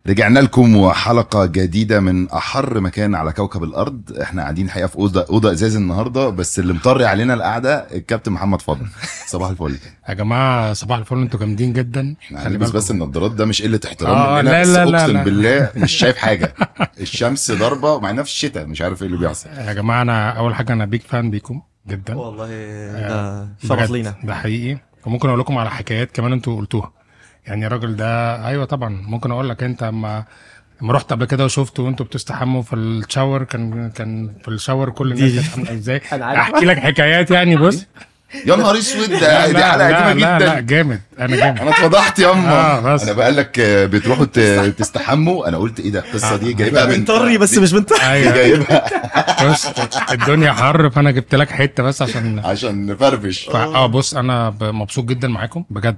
رجعنا لكم وحلقة جديدة من أحر مكان على كوكب الأرض احنا قاعدين حقيقة في أوضة أوضة إزاز النهاردة بس اللي مطري علينا القعدة الكابتن محمد فضل صباح الفل يا جماعه صباح الفل انتوا جامدين جدا احنا خلي هنلبس بالكم. بس النضارات ده مش قلة احترام آه، مننا لا، بس لا، لا، أقسم لا. بالله مش شايف حاجة الشمس ضربة مع إنها في الشتاء مش عارف ايه اللي بيحصل يا جماعه انا اول حاجه انا بيج فان بيكم جدا والله آه، ده بجد، شرف لينا ده حقيقي وممكن اقول لكم على حكايات كمان انتوا قلتوها يعني الراجل ده ايوه طبعا ممكن اقول لك انت اما لما رحت قبل كده وشفته وانتوا بتستحموا في الشاور كان كان في الشاور كل الناس دي- كانت عامله ازاي أنا عارف. احكي لك حكايات يعني بص يا نهار اسود ده دي لا حلقة لا قديمة لا, لا جدا جامد انا جامد انا اتفضحت ياما آه، بس. انا بقول لك آه، بتروحوا ت- تستحموا انا قلت ايه ده القصه دي جايبها من بنطري بس مش بنطري دي ايوه جايبها بص الدنيا حر فانا جبت لك حته بس عشان عشان نفرفش فا اه بص انا ب- مبسوط جدا معاكم بجد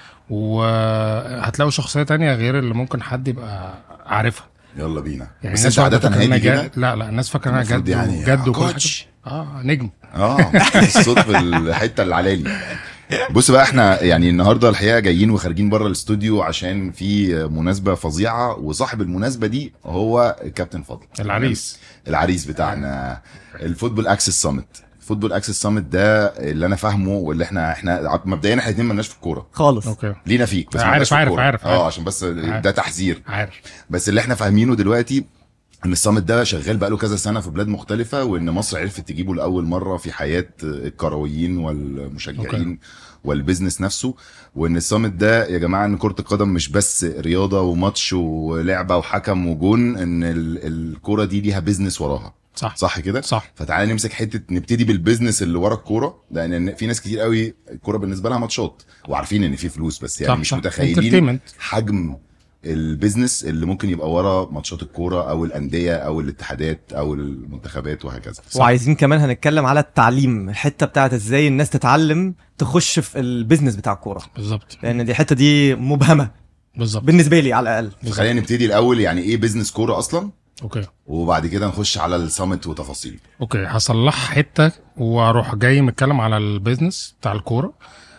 وهتلاقوا شخصيه تانية غير اللي ممكن حد يبقى عارفها يلا بينا يعني بس الناس انت عاده فاكرة إن أنا هادي جا- كده لا لا الناس فاكره انا المفروض جد يعني جد وكل حاجه كوتش. اه نجم اه الصوت في الحته اللي علالي بص بقى احنا يعني النهارده الحقيقه جايين وخارجين بره الاستوديو عشان في مناسبه فظيعه وصاحب المناسبه دي هو الكابتن فضل العريس العريس بتاعنا الفوتبول اكسس سامت الفوتبول اكسس سامت ده اللي انا فاهمه واللي احنا احنا مبدئيا احنا الاثنين مالناش في الكوره خالص اوكي لينا فيك بس عارف- مالناش في عارف- الكورة. عارف- عارف. اه عشان بس عارف. ده تحذير عارف بس اللي احنا فاهمينه دلوقتي ان الصامت ده شغال بقاله كذا سنه في بلاد مختلفه وان مصر عرفت تجيبه لاول مره في حياه الكرويين والمشجعين أوكي. والبيزنس نفسه وان الصامت ده يا جماعه ان كره القدم مش بس رياضه وماتش ولعبه وحكم وجون ان ال- الكوره دي ليها بيزنس وراها صح صح كده صح فتعالى نمسك حته نبتدي بالبيزنس اللي ورا الكوره لان في ناس كتير قوي الكوره بالنسبه لها ماتشات وعارفين ان في فلوس بس يعني صح مش صح متخيلين Entertainment. حجم البيزنس اللي ممكن يبقى ورا ماتشات الكوره او الانديه او الاتحادات او المنتخبات وهكذا وعايزين كمان هنتكلم على التعليم الحته بتاعت ازاي الناس تتعلم تخش في البيزنس بتاع الكوره بالظبط لان دي الحته دي مبهمه بالظبط بالنسبه لي على الاقل بالظبط. خلينا نبتدي الاول يعني ايه بيزنس كوره اصلا اوكي وبعد كده نخش على السامت وتفاصيله اوكي هصلح حته واروح جاي متكلم على البيزنس بتاع الكوره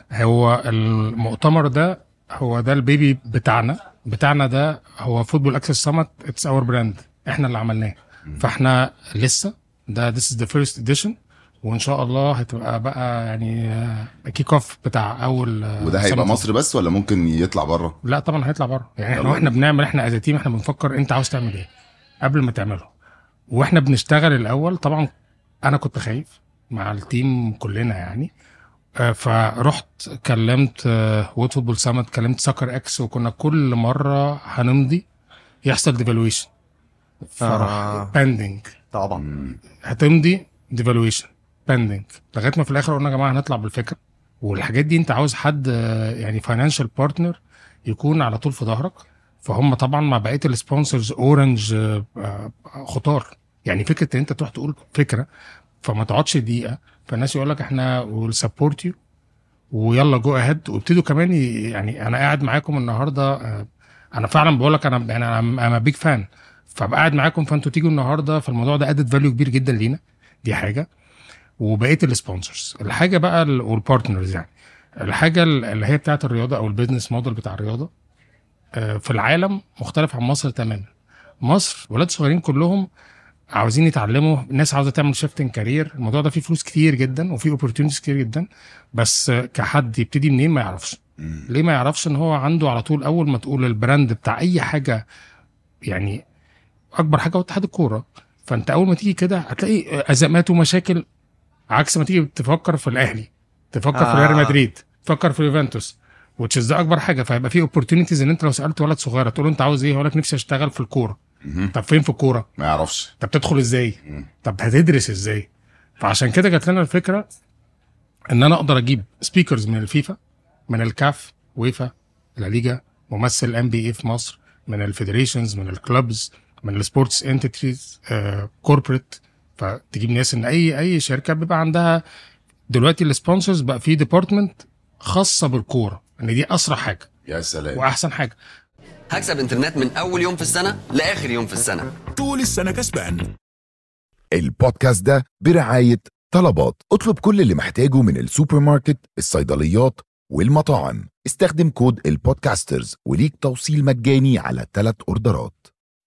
هو المؤتمر ده هو ده البيبي بتاعنا بتاعنا ده هو فوتبول اكسس سمت اتس اور براند احنا اللي عملناه فاحنا لسه ده this is the first edition وان شاء الله هتبقى بقى يعني كيك اوف بتاع اول آه، وده هيبقى summit. مصر بس ولا ممكن يطلع بره لا طبعا هيطلع بره يعني احنا طبعاً. واحنا بنعمل احنا از تيم احنا بنفكر انت عاوز تعمل ايه قبل ما تعمله واحنا بنشتغل الاول طبعا انا كنت خايف مع التيم كلنا يعني آه، فرحت كلمت وود فوتبول سامت كلمت سكر اكس وكنا كل مره هنمضي يحصل ديفالويشن فراح آه. بندنج طبعا هتمضي ديفالويشن بندنج لغايه ما في الاخر قلنا يا جماعه هنطلع بالفكره والحاجات دي انت عاوز حد آه، يعني فاينانشال بارتنر يكون على طول في ظهرك فهم طبعا مع بقيه السبونسرز اورنج آه، آه، خطار يعني فكره ان انت تروح تقول فكره فما تقعدش دقيقه فالناس يقول لك احنا ويل سبورت يو ويلا جو اهيد وابتدوا كمان ي- يعني انا قاعد معاكم النهارده آه، انا فعلا بقول لك انا يعني انا انا بيج فان فبقى قاعد معاكم فانتوا تيجوا النهارده فالموضوع ده ادد فاليو كبير جدا لينا دي حاجه وبقيه السبونسرز الحاجه بقى ال- والبارتنرز يعني الحاجه ال- اللي هي بتاعت الرياضه او البيزنس موديل بتاع الرياضه آه، في العالم مختلف عن مصر تماما مصر ولاد صغيرين كلهم عاوزين يتعلموا الناس عاوزه تعمل شيفتنج كارير الموضوع ده فيه فلوس كتير جدا وفيه اوبورتيونيتيز كتير جدا بس آه، كحد يبتدي منين ما يعرفش ليه ما يعرفش ان هو عنده على طول اول ما تقول البراند بتاع اي حاجه يعني اكبر حاجه هو اتحاد الكوره فانت اول ما تيجي كده هتلاقي ازمات ومشاكل عكس ما تيجي تفكر في الاهلي تفكر في آه. ريال مدريد تفكر في يوفنتوس وتشيز ده اكبر حاجه فيبقى في اوبورتونيتيز ان انت لو سالت ولد صغير تقول له انت عاوز ايه يقول لك نفسي اشتغل في الكوره مهم. طب فين في الكوره ما يعرفش طب تدخل ازاي مم. طب هتدرس ازاي فعشان كده جات لنا الفكره ان انا اقدر اجيب سبيكرز من الفيفا من الكاف ويفا لا ليجا ممثل ام بي اي في مصر من الفيدريشنز من الكلوبز من السبورتس انتيتيز كوربريت فتجيب ناس ان اي اي شركه بيبقى عندها دلوقتي السبونسرز بقى في ديبارتمنت خاصه بالكوره ان دي اسرع حاجه يا سلام واحسن حاجه هكسب انترنت من اول يوم في السنه لاخر يوم في السنه طول السنة كسبان البودكاست ده برعاية طلبات اطلب كل اللي محتاجه من السوبر ماركت الصيدليات والمطاعم استخدم كود البودكاسترز وليك توصيل مجاني على ثلاث اوردرات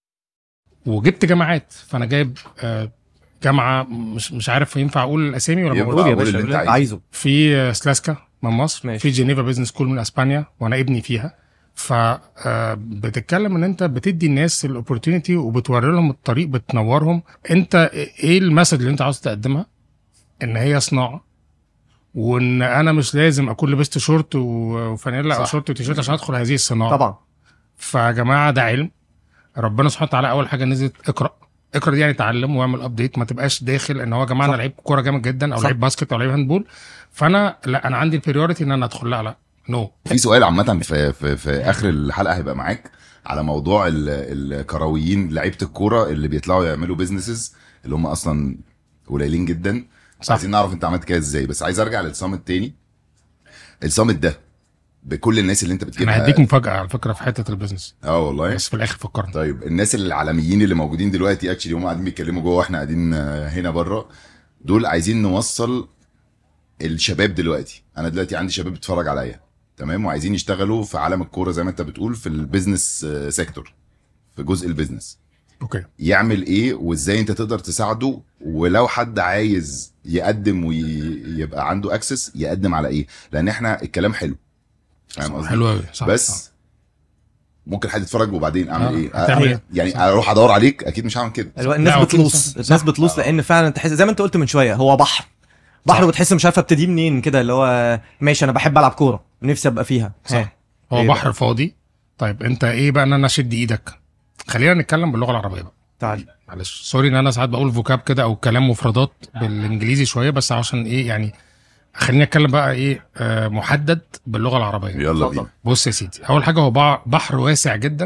وجبت جامعات فانا جايب آه، جامعه مش مش عارف ينفع اقول الاسامي ولا ما ينفع. اقول قول يا قول باشا اللي اللي انت انت عايزه. عايزه في آه، سلاسكا من مصر ماشي. في جنيفا بزنس سكول من اسبانيا وانا ابني فيها ف آه، بتتكلم ان انت بتدي الناس الاوبورتونيتي وبتوري لهم الطريق بتنورهم انت ايه المسج اللي انت عاوز تقدمها ان هي صناعه وان انا مش لازم اكون لبست شورت و- وفانيلا او صح. شورت وتيشيرت عشان ادخل هذه الصناعه طبعا فيا جماعه ده علم ربنا سبحانه وتعالى اول حاجه نزلت اقرا اقرا دي يعني اتعلم واعمل ابديت ما تبقاش داخل ان هو يا جماعه انا صح. لعيب كوره جامد جدا او صح. لعيب باسكت او لعيب هاندبول فانا لا انا عندي البريوريتي ان انا ادخل لا لا نو في سؤال عامة في, في, في آخر الحلقة هيبقى معاك على موضوع ال- الكرويين لعيبة الكورة اللي بيطلعوا يعملوا بيزنسز اللي هم أصلا قليلين جدا صح. عايزين نعرف أنت عملت كده إزاي بس عايز أرجع للصامت تاني الصامت ده بكل الناس اللي أنت انا بتجيبها هديك مفاجاه على فكره في حته البيزنس اه والله بس في الاخر فكرنا طيب الناس العالميين اللي موجودين دلوقتي اكشلي هم قاعدين بيتكلموا جوه واحنا قاعدين آه، هنا بره دول عايزين نوصل الشباب دلوقتي انا دلوقتي عندي شباب بتتفرج عليا تمام وعايزين يشتغلوا في عالم الكوره زي ما انت بتقول في البيزنس آه، سيكتور في جزء البيزنس اوكي يعمل ايه وازاي انت تقدر تساعده ولو حد عايز يقدم ويبقى عنده اكسس يقدم على ايه لان احنا الكلام حلو فاهم قصدي حلو قوي صح بس ممكن حد يتفرج وبعدين اعمل آه، ايه هتعمل إيه؟ يعني اروح ادور عليك اكيد مش هعمل كده الو- الناس لا، أكيد بتلوص صح. الناس صح. بتلوص لان فعلا تحس زي ما انت قلت من شويه هو بحر بحر صح. وتحس مش عارفه ابتدي منين كده اللي هو ماشي انا بحب العب كوره نفسي ابقى فيها صح. ها. هو إيه بحر فاضي طيب انت ايه بقى ان انا اشد ايدك خلينا نتكلم باللغه العربيه بقى تعال معلش سوري ان انا ساعات بقول فوكاب كده او كلام مفردات بالانجليزي شويه بس عشان ايه يعني خليني اتكلم بقى ايه آه محدد باللغه العربيه يلا اتفضل. بينا بص يا سيدي اول حاجه هو بع- بحر واسع جدا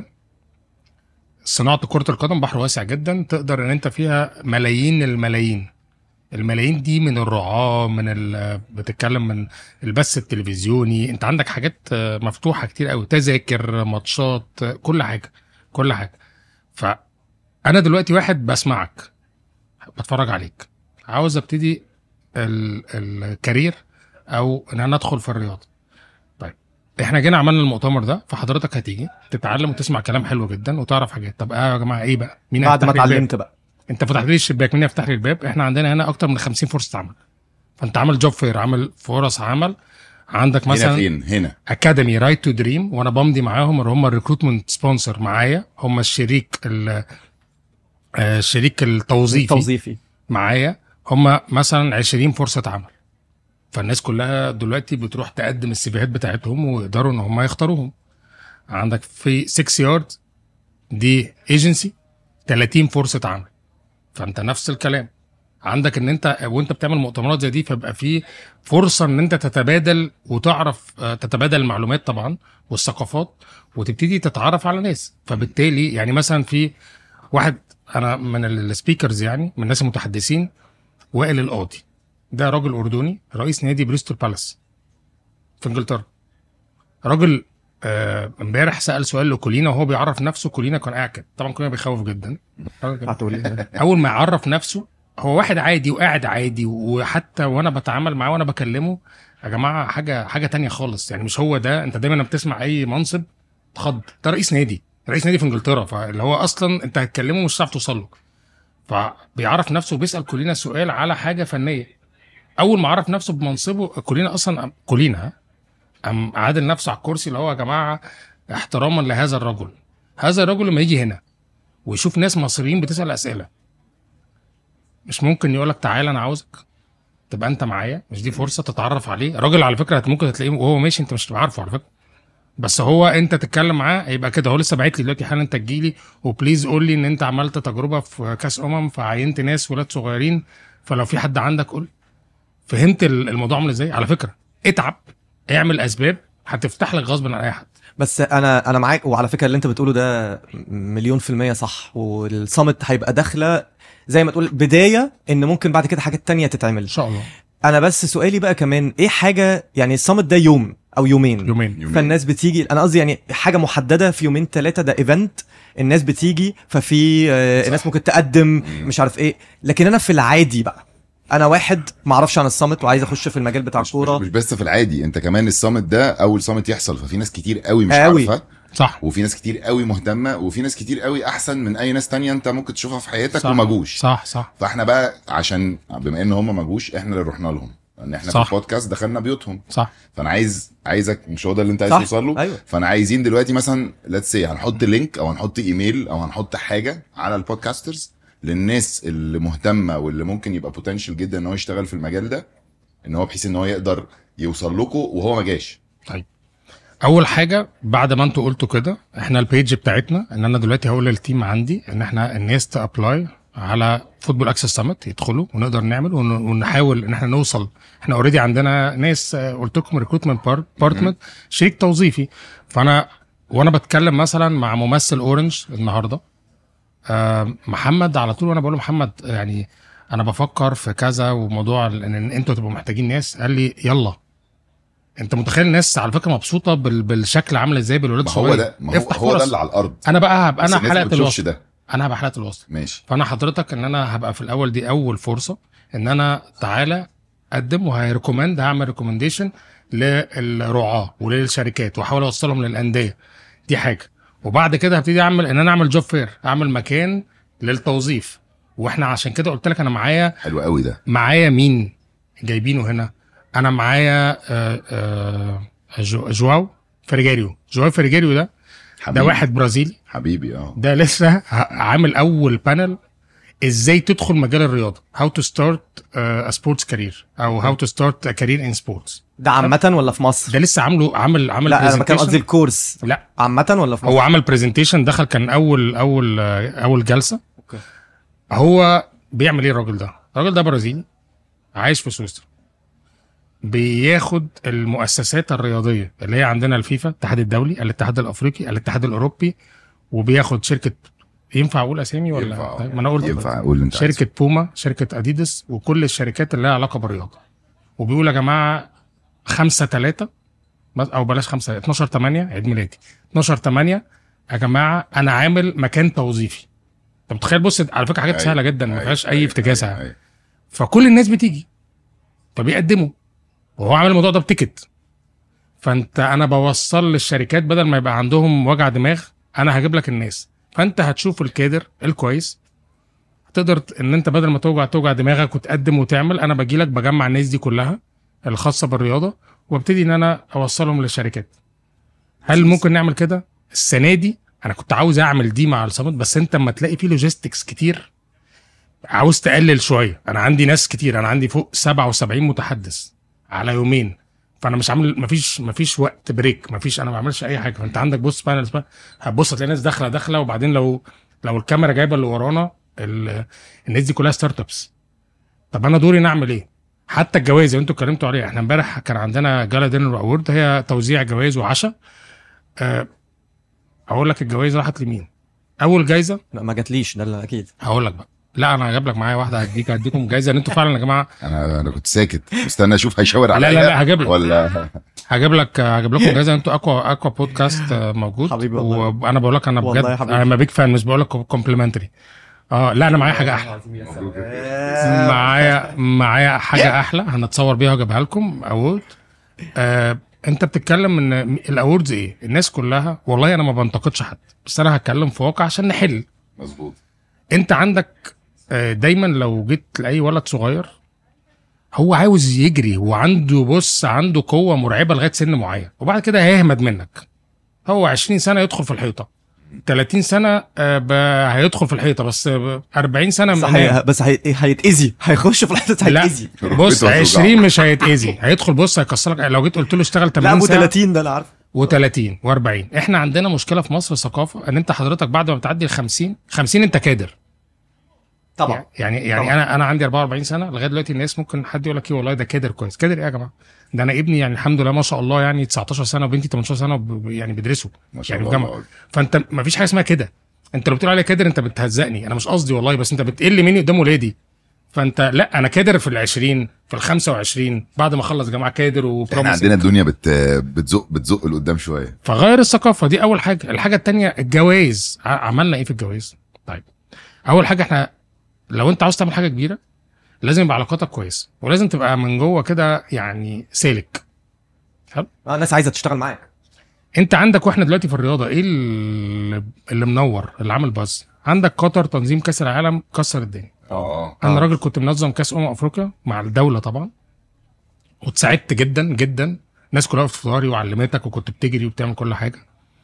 صناعه كره القدم بحر واسع جدا تقدر ان انت فيها ملايين الملايين الملايين دي من الرعاة من ال- بتتكلم من البث التلفزيوني انت عندك حاجات آه، مفتوحه كتير قوي تذاكر ماتشات آه، كل حاجه كل حاجه فانا دلوقتي واحد بسمعك بتفرج عليك عاوز ابتدي ال- الكارير او ان انا ادخل في الرياضه طيب احنا جينا عملنا المؤتمر ده فحضرتك هتيجي تتعلم وتسمع كلام حلو جدا وتعرف حاجات طب اه يا جماعه ايه بقى مين بعد ما هيفتح لي الباب؟ اتعلمت بقى انت فتحت لي الشباك مين يفتح لي الباب احنا عندنا هنا اكتر من 50 فرصه عمل فانت عامل جوب فير عامل فرص عمل عندك هنا مثلا فين هنا اكاديمي رايت تو دريم وانا بمضي معاهم اللي هم الريكروتمنت سبونسر معايا هم الشريك ال- آه، الشريك التوظيفي توظيفي معايا هم مثلا 20 فرصه عمل فالناس كلها دلوقتي بتروح تقدم السيفيهات بتاعتهم ويقدروا ان هم يختاروهم عندك في 6 يارد دي ايجنسي 30 فرصه عمل فانت نفس الكلام عندك ان انت وانت بتعمل مؤتمرات زي دي فيبقى في فرصه ان انت تتبادل وتعرف آه، تتبادل المعلومات طبعا والثقافات وتبتدي تتعرف على ناس فبالتالي يعني مثلا في واحد انا من السبيكرز يعني من الناس المتحدثين وائل القاضي ده راجل اردني رئيس نادي بريستول بالاس في انجلترا راجل آه، امبارح سال سؤال لكولينا وهو بيعرف نفسه كولينا كان قاعد كده طبعا كولينا بيخوف جدا هتقول ايه اول ما يعرف نفسه هو واحد عادي وقاعد عادي وحتى وانا بتعامل معاه وانا بكلمه يا جماعه حاجه حاجه تانية خالص يعني مش هو ده انت دايما لما بتسمع اي منصب تخض ده رئيس نادي رئيس نادي في انجلترا فاللي هو اصلا انت هتكلمه مش هتعرف توصل له فبيعرف نفسه وبيسال كلنا سؤال على حاجه فنيه اول ما عرف نفسه بمنصبه كلنا اصلا كلنا ها؟ قام عادل نفسه على الكرسي اللي هو يا جماعه احتراما لهذا الرجل هذا الرجل لما يجي هنا ويشوف ناس مصريين بتسال اسئله مش ممكن يقول لك تعالى انا عاوزك تبقى انت معايا مش دي فرصه تتعرف عليه راجل على فكره ممكن تلاقيه وهو ماشي انت مش هتبقى عارفه على فكره بس هو انت تتكلم معاه هيبقى كده هو لسه باعت لي دلوقتي حالا انت تجيلي وبليز قول لي ان انت عملت تجربه في كاس امم فعينت ناس ولاد صغيرين فلو في حد عندك قول فهمت ال- الموضوع عامل ازاي على فكره اتعب اعمل اسباب هتفتح لك غصب عن اي حد بس انا انا معاك وعلى فكره اللي انت بتقوله ده مليون في الميه صح والصمت هيبقى داخله زي ما تقول بدايه ان ممكن بعد كده حاجات تانية تتعمل ان شاء الله انا بس سؤالي بقى كمان ايه حاجه يعني الصمت ده يوم او يومين يومين يومين. فالناس بتيجي انا قصدي يعني حاجه محدده في يومين ثلاثه ده ايفنت الناس بتيجي ففي آه، الناس ممكن تقدم مش عارف ايه لكن انا في العادي بقى انا واحد ما اعرفش عن الصمت وعايز اخش في المجال بتاع مش, الكوره مش بس في العادي انت كمان الصامت ده اول صامت يحصل ففي ناس كتير قوي مش قوي. عارفه صح وفي ناس كتير قوي مهتمه وفي ناس كتير قوي احسن من اي ناس تانية انت ممكن تشوفها في حياتك صح. وما جوش صح صح فاحنا بقى عشان بما ان هم ما جوش احنا اللي رحنا لهم ان احنا صح. في البودكاست دخلنا بيوتهم صح فانا عايز عايزك مش هو ده اللي انت عايز صح. توصل له أيوة. فانا عايزين دلوقتي مثلا ليتس سي هنحط لينك او هنحط ايميل او هنحط حاجه على البودكاسترز للناس اللي مهتمه واللي ممكن يبقى بوتنشال جدا ان هو يشتغل في المجال ده ان هو بحيث ان هو يقدر يوصل لكم وهو ما جاش اول حاجه بعد ما انتوا قلتوا كده احنا البيج بتاعتنا ان انا دلوقتي هقول للتيم عندي ان احنا الناس تابلاي على فوتبول اكسس سمت يدخلوا ونقدر نعمل ون- ونحاول ان احنا نوصل احنا اوريدي عندنا ناس آه، قلت لكم ريكروتمنت بارتمنت شريك توظيفي فانا وانا بتكلم مثلا مع ممثل اورنج النهارده آه، محمد على طول وانا بقول له محمد يعني انا بفكر في كذا وموضوع ان إن انتوا تبقوا محتاجين ناس قال لي يلا انت متخيل الناس على فكره مبسوطه بال... بالشكل عامل ازاي بالولاد ما هو الصغيرين ده ما هو, افتح هو ده فرص. اللي على الارض انا بقى هبقى بس انا الناس حلقه ما بتشوفش الوصل ده انا هبقى حلقه الوصل ماشي فانا حضرتك ان انا هبقى في الاول دي اول فرصه ان انا تعالى قدم وهيريكومند هعمل ريكومنديشن للرعاه وللشركات واحاول اوصلهم للانديه دي حاجه وبعد كده هبتدي اعمل ان انا اعمل جوب فير اعمل مكان للتوظيف واحنا عشان كده قلت لك انا معايا حلو قوي ده معايا مين جايبينه هنا انا معايا آه، آه، جو- جواو فريجاريو جواو فريجاريو ده ده حبيبي واحد برازيلي حبيبي اه ده لسه ه- عامل اول بانل ازاي تدخل مجال الرياضه هاو تو ستارت ا سبورتس كارير او هاو تو ستارت ا كارير ان سبورتس ده عامه ولا في مصر ده لسه عامله عامل عامل لا انا كان presentation. قصدي الكورس لا عامه ولا في مصر هو عمل برزنتيشن دخل كان اول اول آه، اول جلسه أوكي. هو بيعمل ايه الراجل ده الراجل ده برازيلي عايش في سويسرا بياخد المؤسسات الرياضيه اللي هي عندنا الفيفا الاتحاد الدولي الاتحاد الافريقي الاتحاد الاوروبي وبياخد شركه ينفع اقول اسامي ولا ينفع. طيب، ما انا قلت ينفع اقول اللي انت عايزه. شركه بوما شركه اديداس وكل الشركات اللي لها علاقه بالرياضه وبيقول يا جماعه 5 3 او بلاش 5 12 8 عيد ميلادي 12 8 يا جماعه انا عامل مكان توظيفي انت متخيل بص على فكره حاجات أيوة. سهله جدا ما أيوة. فيهاش اي أيوة. افتكاسه أيوة. أيوة. فكل الناس بتيجي فبيقدموا وهو عامل الموضوع ده بتيكت فانت انا بوصل للشركات بدل ما يبقى عندهم وجع دماغ انا هجيب لك الناس فانت هتشوف الكادر الكويس تقدر ت- ان انت بدل ما توجع توجع دماغك وتقدم وتعمل انا باجي لك بجمع الناس دي كلها الخاصه بالرياضه وابتدي ان انا اوصلهم للشركات هل ممكن نعمل كده السنه دي انا كنت عاوز اعمل دي مع الصمت بس انت اما تلاقي فيه لوجيستكس كتير عاوز تقلل شويه انا عندي ناس كتير انا عندي فوق 77 متحدث على يومين فانا مش عامل مفيش مفيش وقت بريك مفيش انا ما بعملش اي حاجه فانت عندك بص بانل هتبص هتلاقي ناس داخله داخله وبعدين لو لو الكاميرا جايبه اللي ورانا ال- الناس دي كلها ستارت ابس طب انا دوري نعمل ايه؟ حتى الجوائز اللي انتوا اتكلمتوا عليها احنا امبارح كان عندنا جالا دينر اوورد هي توزيع جوائز وعشاء أه اقول لك الجوائز راحت لمين؟ اول جايزه لا ما جاتليش ده اللي اكيد هقول لك بقى لا انا هجيب لك معايا واحده هديك هديكم جايزه ان انتوا فعلا يا جماعه انا انا كنت ساكت مستني اشوف هيشاور لا عليا لا لا هجيب لك ولا هجيب لك هجيب لكم جايزه انتوا اقوى اقوى بودكاست آه، موجود حبيبي والله. وانا بقول لك انا والله بجد يا حبيبي. انا بيج فان مش بقول لك كومبلمنتري اه لا انا معايا حاجه احلى معايا معايا حاجه احلى هنتصور بيها واجيبها لكم اوورد آه انت بتتكلم ان الاووردز ايه الناس كلها والله انا ما بنتقدش حد بس انا هتكلم في واقع عشان نحل مظبوط انت عندك آه، دايما لو جيت لاي ولد صغير هو عاوز يجري وعنده بص عنده قوه مرعبه لغايه سن معين وبعد كده هيهمد منك هو 20 سنه يدخل في الحيطه 30 سنه آه، ب- هيدخل في الحيطه بس آه، 40 سنه بس, من هي... بس هي... هيتأذي هيخش في الحته لا هيتأذي بص ركبته 20 مش هيتاذي هيدخل بص هيكسرك لو جيت قلت له اشتغل لا 80 ابو ساعه 30 ده انا عارف و30 و40 احنا عندنا مشكله في مصر ثقافه ان انت حضرتك بعد ما بتعدي ال 50 50 انت كادر طبعا يعني يعني طبعا. انا انا عندي 44 سنه لغايه دلوقتي الناس ممكن حد يقول لك ايه والله ده كادر كويس كادر ايه يا جماعه ده انا ابني يعني الحمد لله ما شاء الله يعني 19 سنه وبنتي 18 سنه وب- يعني بيدرسوا ما شاء يعني الله في الله جامعه فانت ما فيش حاجه اسمها كده انت لو بتقول عليا كادر انت بتهزقني انا مش قصدي والله بس انت بتقل مني قدام ولادي فانت لا انا كادر في ال 20 في ال 25 بعد ما اخلص جامعه كادر احنا وبروميس عندنا الدنيا بت... بتزق بتزق لقدام شويه فغير الثقافه دي اول حاجه الحاجه التانية الجواز ع- عملنا ايه في الجواز طيب اول حاجه احنا لو انت عاوز تعمل حاجه كبيره لازم يبقى علاقاتك كويسه ولازم تبقى من جوه كده يعني سالك آه، الناس عايزه تشتغل معاك انت عندك واحنا دلوقتي في الرياضه ايه اللي, اللي منور اللي عامل باز عندك قطر تنظيم كاس العالم كسر الدنيا اه انا راجل كنت منظم كاس امم افريقيا مع الدوله طبعا واتساعدت جدا جدا الناس كلها في ظهري وعلمتك وكنت بتجري وبتعمل كل حاجه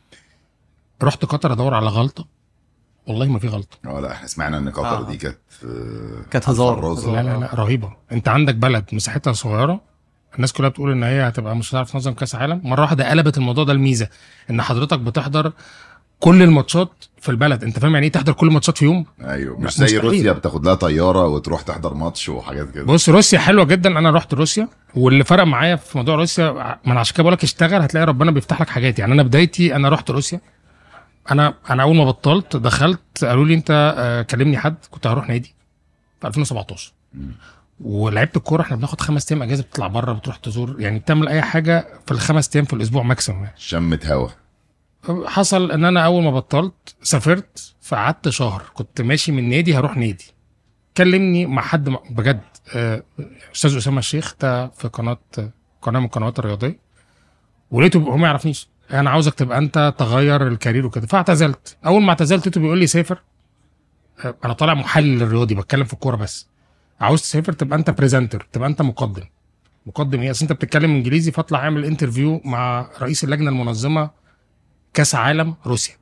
رحت قطر ادور على غلطه والله ما في غلطه اه لا احنا سمعنا ان قطر آه. دي كانت آه، كانت هزار. فرازة. لا لا لا رهيبه انت عندك بلد مساحتها صغيره الناس كلها بتقول ان هي هتبقى مش هتعرف تنظم كاس عالم مره واحده قلبت الموضوع ده الميزه ان حضرتك بتحضر كل الماتشات في البلد انت فاهم يعني ايه تحضر كل الماتشات في يوم ايوه لا، مش زي مستحيل. روسيا بتاخد لها طياره وتروح تحضر ماتش وحاجات كده بص روسيا حلوه جدا انا رحت روسيا واللي فرق معايا في موضوع روسيا ما انا عشان كده بقول لك اشتغل هتلاقي ربنا بيفتح لك حاجات يعني انا بدايتي انا رحت روسيا انا انا اول ما بطلت دخلت قالوا لي انت آه، كلمني حد كنت هروح نادي في 2017 ولعبت الكوره احنا بناخد خمس ايام اجازه بتطلع بره بتروح تزور يعني بتعمل اي حاجه في الخمس ايام في الاسبوع ماكسيموم يعني. شمة هوا حصل ان انا اول ما بطلت سافرت فقعدت شهر كنت ماشي من نادي هروح نادي كلمني مع حد م- بجد آه، استاذ اسامه الشيخ ده في قناه قناه من القنوات الرياضيه ولقيته هو ما يعرفنيش انا عاوزك تبقى انت تغير الكارير وكده فاعتزلت اول ما اعتزلت لقيته بيقول لي سافر آه، انا طالع محلل رياضي بتكلم في الكوره بس عاوز تسافر تبقى انت بريزنتر تبقى انت مقدم مقدم ايه اصل انت بتتكلم انجليزي فاطلع اعمل انترفيو مع رئيس اللجنه المنظمه كاس عالم روسيا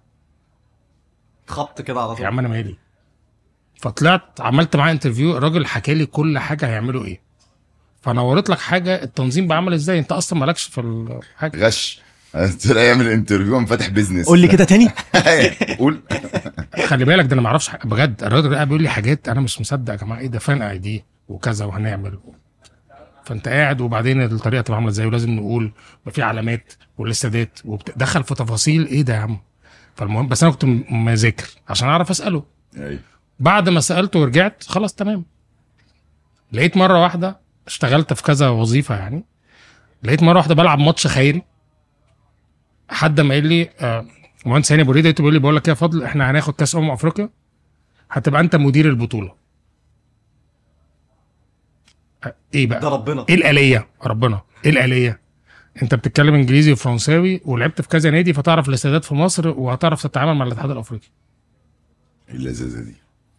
خبط كده على يا طول عم انا مالي فطلعت عملت معاه انترفيو الراجل حكى لي كل حاجه هيعملوا ايه فنورت لك حاجه التنظيم بعمل ازاي انت اصلا مالكش في الحاجه غش طلع يعمل انترفيو قام فاتح بيزنس قول لي كده تاني قول خلي بالك ده انا ما اعرفش حاجة. بجد الراجل قاعد بيقول لي حاجات انا مش مصدق يا جماعه ايه ده فان اي دي وكذا وهنعمل فانت قاعد وبعدين الطريقه تبقى عامله ازاي ولازم نقول يبقى في علامات والاستادات وبتدخل في تفاصيل ايه ده يا عم فالمهم بس انا كنت م- مذاكر عشان اعرف اساله ايوه بعد ما سالته ورجعت خلاص تمام لقيت مره واحده اشتغلت في كذا وظيفه يعني لقيت مره واحده بلعب ماتش خيري حد ما قال لي آه، مهندس هاني ابو ريده بيقول لي بقول لك إيه يا فضل احنا هناخد كاس امم افريقيا هتبقى انت مدير البطوله آه، ايه ده بقى ربنا ايه الاليه ربنا ايه الاليه انت بتتكلم انجليزي وفرنساوي ولعبت في كذا نادي فتعرف الاستادات في مصر وهتعرف تتعامل مع الاتحاد الافريقي ايه اللذاذه دي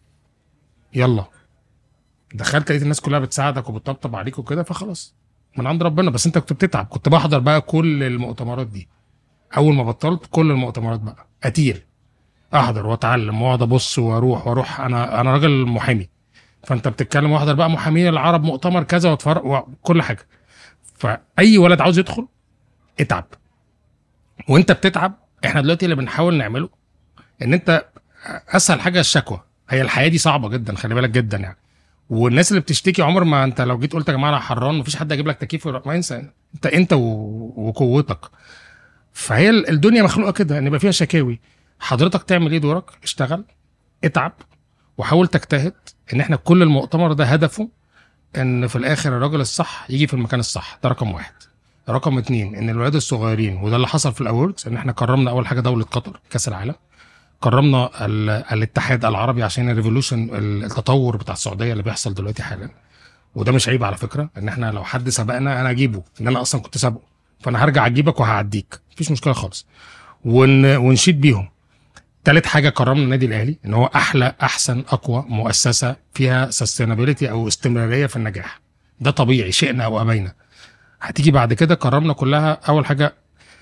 يلا دخلت لقيت الناس كلها بتساعدك وبتطبطب عليك وكده فخلاص من عند ربنا بس انت كنت بتتعب كنت بحضر بقى كل المؤتمرات دي اول ما بطلت كل المؤتمرات بقى اتيل احضر واتعلم واقعد ابص واروح واروح انا انا راجل محامي فانت بتتكلم واحضر بقى محامين العرب مؤتمر كذا واتفرج وكل حاجه فاي ولد عاوز يدخل اتعب وانت بتتعب احنا دلوقتي اللي بنحاول نعمله ان انت اسهل حاجه الشكوى هي الحياه دي صعبه جدا خلي بالك جدا يعني والناس اللي بتشتكي عمر ما انت لو جيت قلت يا جماعه انا حران مفيش حد هيجيب لك تكييف ويروح- ما انسى انت انت و- وقوتك فهي ال- الدنيا مخلوقه كده ان يبقى فيها شكاوي حضرتك تعمل ايه دورك اشتغل اتعب وحاول تجتهد ان احنا كل المؤتمر ده هدفه ان في الاخر الراجل الصح يجي في المكان الصح ده رقم واحد رقم اتنين ان الولاد الصغيرين وده اللي حصل في الاوردز ان احنا كرمنا اول حاجه دوله قطر كاس العالم كرمنا ال- الاتحاد العربي عشان الريفولوشن التطور بتاع السعوديه اللي بيحصل دلوقتي حالا وده مش عيب على فكره ان احنا لو حد سبقنا انا اجيبه ان انا اصلا كنت سابقه فانا هرجع اجيبك وهعديك مفيش مشكله خالص ون... ونشيد بيهم تالت حاجه كرمنا النادي الاهلي ان هو احلى احسن اقوى مؤسسه فيها سستينابيلتي او استمراريه في النجاح ده طبيعي شئنا او ابينا هتيجي بعد كده كرمنا كلها اول حاجه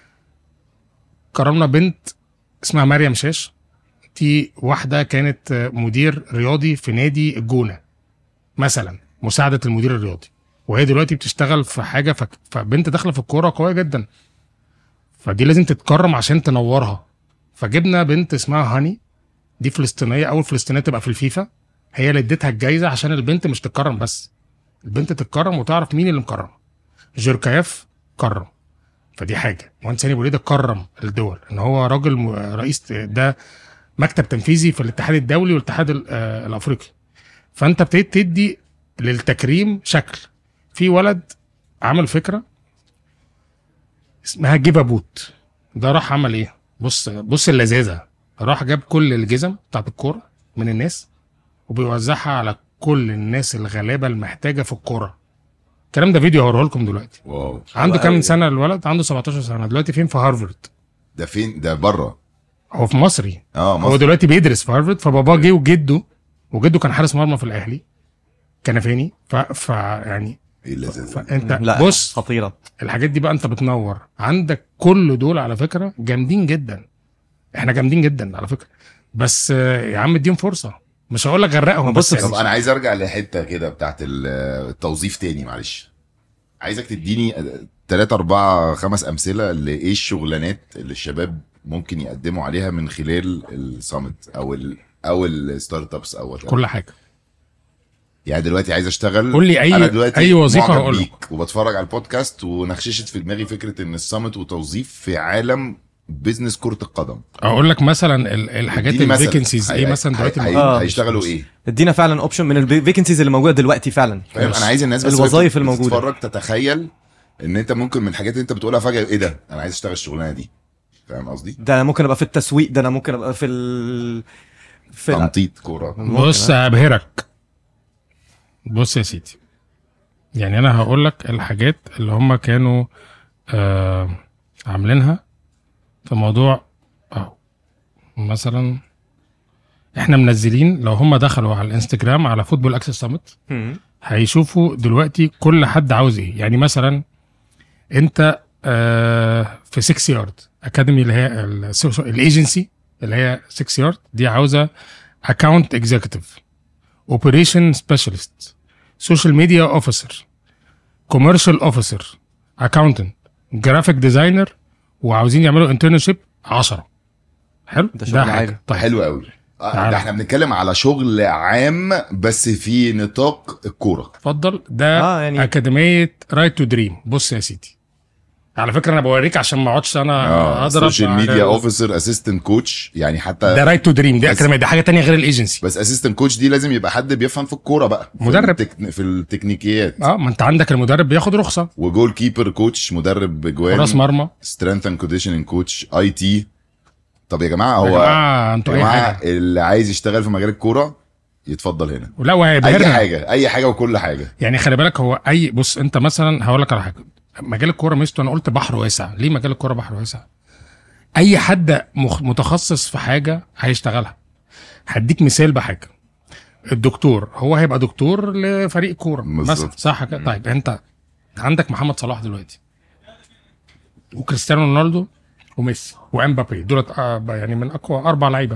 كرمنا بنت اسمها مريم شاش دي واحده كانت مدير رياضي في نادي الجونه مثلا مساعده المدير الرياضي وهي دلوقتي بتشتغل في حاجه فك... فبنت داخله في الكوره قويه جدا فدي لازم تتكرم عشان تنورها فجبنا بنت اسمها هاني دي فلسطينيه اول فلسطينيه تبقى في الفيفا هي اللي اديتها الجايزه عشان البنت مش تتكرم بس البنت تتكرم وتعرف مين اللي مكرمها جوركايف كرم فدي حاجه مهندس هاني بوليده كرم الدول ان هو راجل م- رئيس ده مكتب تنفيذي في الاتحاد الدولي والاتحاد ال- آه، الافريقي فانت ابتديت تدي للتكريم شكل في ولد عمل فكره اسمها جيبا بوت ده راح عمل ايه بص بص اللذاذه راح جاب كل الجزم بتاعت الكوره من الناس وبيوزعها على كل الناس الغلابه المحتاجه في الكوره الكلام ده فيديو هوريه لكم دلوقتي واو عنده أوي. كام سنه الولد عنده 17 سنه دلوقتي فين في هارفرد ده فين ده بره هو في مصري اه هو مصر دلوقتي بيدرس في هارفرد فباباه جه وجده وجده كان حارس مرمى في الاهلي كنفاني ف... ف يعني ايه اللذاذه دي؟ فانت لا بص خطيره الحاجات دي بقى انت بتنور عندك كل دول على فكره جامدين جدا احنا جامدين جدا على فكره بس آه، يا عم اديهم فرصه مش هقول لك غرقهم بص بس طب يعني انا عايز ارجع لحته كده بتاعت ال- التوظيف تاني معلش عايزك تديني ثلاثة أربعة خمس أمثلة لإيه الشغلانات اللي الشباب ممكن يقدموا عليها من خلال السامت أو ال أو الستارت ابس أو whatever. كل حاجه يعني دلوقتي عايز اشتغل قول لي أي- أنا دلوقتي أي وظيفة معجب هقول لك. بيك وبتفرج على البودكاست ونخششت في دماغي فكره ان السامت وتوظيف في عالم بيزنس كره القدم اقول لك مثلا ال- الحاجات اديني مثل. الفيكنسيز ايه هي- مثلا دلوقتي هي- هي- آه. هيشتغلوا ايه ادينا فعلا اوبشن من الفيكنسيز اللي موجوده دلوقتي فعلا فاهم انا عايز الناس بس الوظائف وهي الموجودة. بتتفرج تتخيل ان انت ممكن من الحاجات اللي انت بتقولها فجاه ايه ده انا عايز اشتغل الشغلانه دي فاهم قصدي ده أنا ممكن ابقى في التسويق ده انا ممكن ابقى في ال في ال- تنطيط كوره بص ابهرك بص يا سيدي يعني انا هقول لك الحاجات اللي هم كانوا آه عاملينها في موضوع اه مثلا احنا منزلين لو هم دخلوا على الانستجرام على فوتبول اكسس سامت مم. هيشوفوا دلوقتي كل حد عاوز ايه يعني مثلا انت آه في 6 يارد اكاديمي اللي هي الايجنسي اللي هي 6 يارد دي عاوزه اكاونت اكزيكتيف اوبريشن سبيشالست سوشيال ميديا اوفيسر كوميرشال اوفيسر اكاونتنت جرافيك ديزاينر وعاوزين يعملوا انترنشيب 10 حلو ده شغل عالي. حاجه طيب حلو قوي آه، تعالى. ده احنا بنتكلم على شغل عام بس في نطاق الكوره اتفضل ده آه، آه يعني- يعني اكاديميه رايت تو دريم بص يا سيدي على فكره انا بوريك عشان ما اقعدش انا اه اضرب سوشيال على- ميديا اوفيسر اسيستنت كوتش يعني حتى ده رايت تو دريم دي بس- اكاديميه دي حاجه تانية غير الايجنسي بس اسيستنت كوتش دي لازم يبقى حد بيفهم في الكوره بقى في مدرب. التك... في التكنيكيات اه ما انت عندك المدرب بياخد رخصه وجول كيبر كوتش مدرب جوان راس مرمى سترينث اند كونديشننج كوتش اي تي طب يا جماعه يا هو جماعه انتوا يا اي جماعه حاجه اللي عايز يشتغل في مجال الكوره يتفضل هنا ولا اي وهيبهرنا حاجه اي حاجه وكل حاجه يعني خلي بالك هو اي بص انت مثلا هقول لك على حاجه مجال الكوره ميزته انا قلت بحر واسع ليه مجال الكوره بحر واسع اي حد مخ- متخصص في حاجه هيشتغلها هديك مثال بحاجه الدكتور هو هيبقى دكتور لفريق كوره بالظبط. مثلا صح كده طيب انت عندك محمد صلاح دلوقتي وكريستيانو رونالدو وميسي وامبابي دولت آه، يعني من اقوى اربع لعيبه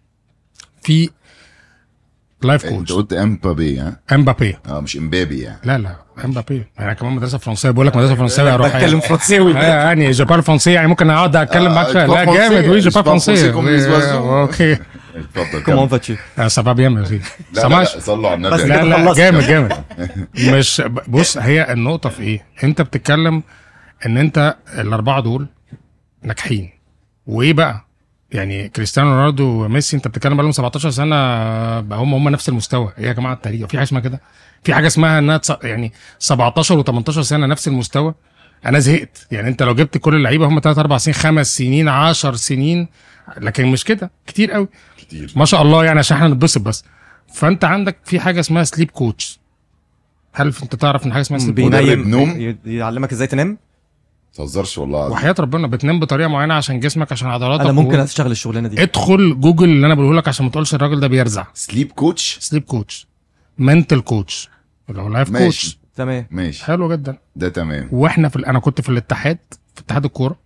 في لايف انت كوتش قلت امبابي ها امبابي اه مش امبابي يعني لا لا امبابي انا كمان مدرسه فرنسيه بقول لك مدرسه فرنسيه اروح بتكلم فرنساوي آه، يعني جو بارل فرنسي يعني ممكن اقعد اتكلم آه، معاك شويه tu لا parles جامد français, وي جو je بارل parle français فرنسي comme les oiseaux. اوكي اتفضل كومون كمل. فاتشي سا فا بيان ميرسي لا لا, سماش لا صلوا على بس النبي لا كده لا خلصت. جامد جامد مش بص هي النقطه في ايه انت بتتكلم ان انت الاربعه دول ناجحين وايه بقى يعني كريستيانو رونالدو وميسي انت بتتكلم بقالهم 17 سنه بقى هم هم نفس المستوى ايه يا جماعه التاريخ في حاجه اسمها كده في حاجه اسمها انها تص- يعني 17 و18 سنه نفس المستوى انا زهقت يعني انت لو جبت كل اللعيبه هم 3 4 سنين 5 سنين 10 سنين لكن مش كده كتير قوي كتير ما شاء الله يعني عشان احنا نتبسط بس فانت عندك في حاجه اسمها سليب كوتش هل انت تعرف ان حاجه اسمها سليب كوتش مدرب بينيم نوم؟ ي- يعلمك ازاي تنام تهزرش والله العظيم. وحياه ربنا بتنام بطريقه معينه عشان جسمك عشان عضلاتك انا ممكن و... اشتغل الشغلانه دي ادخل جوجل اللي انا بقوله لك عشان ما تقولش الراجل ده بيرزع سليب كوتش سليب كوتش منتل كوتش لو لايف ماشي. كوتش تمام ماشي حلو جدا ده تمام واحنا في ال- انا كنت في الاتحاد في اتحاد الكوره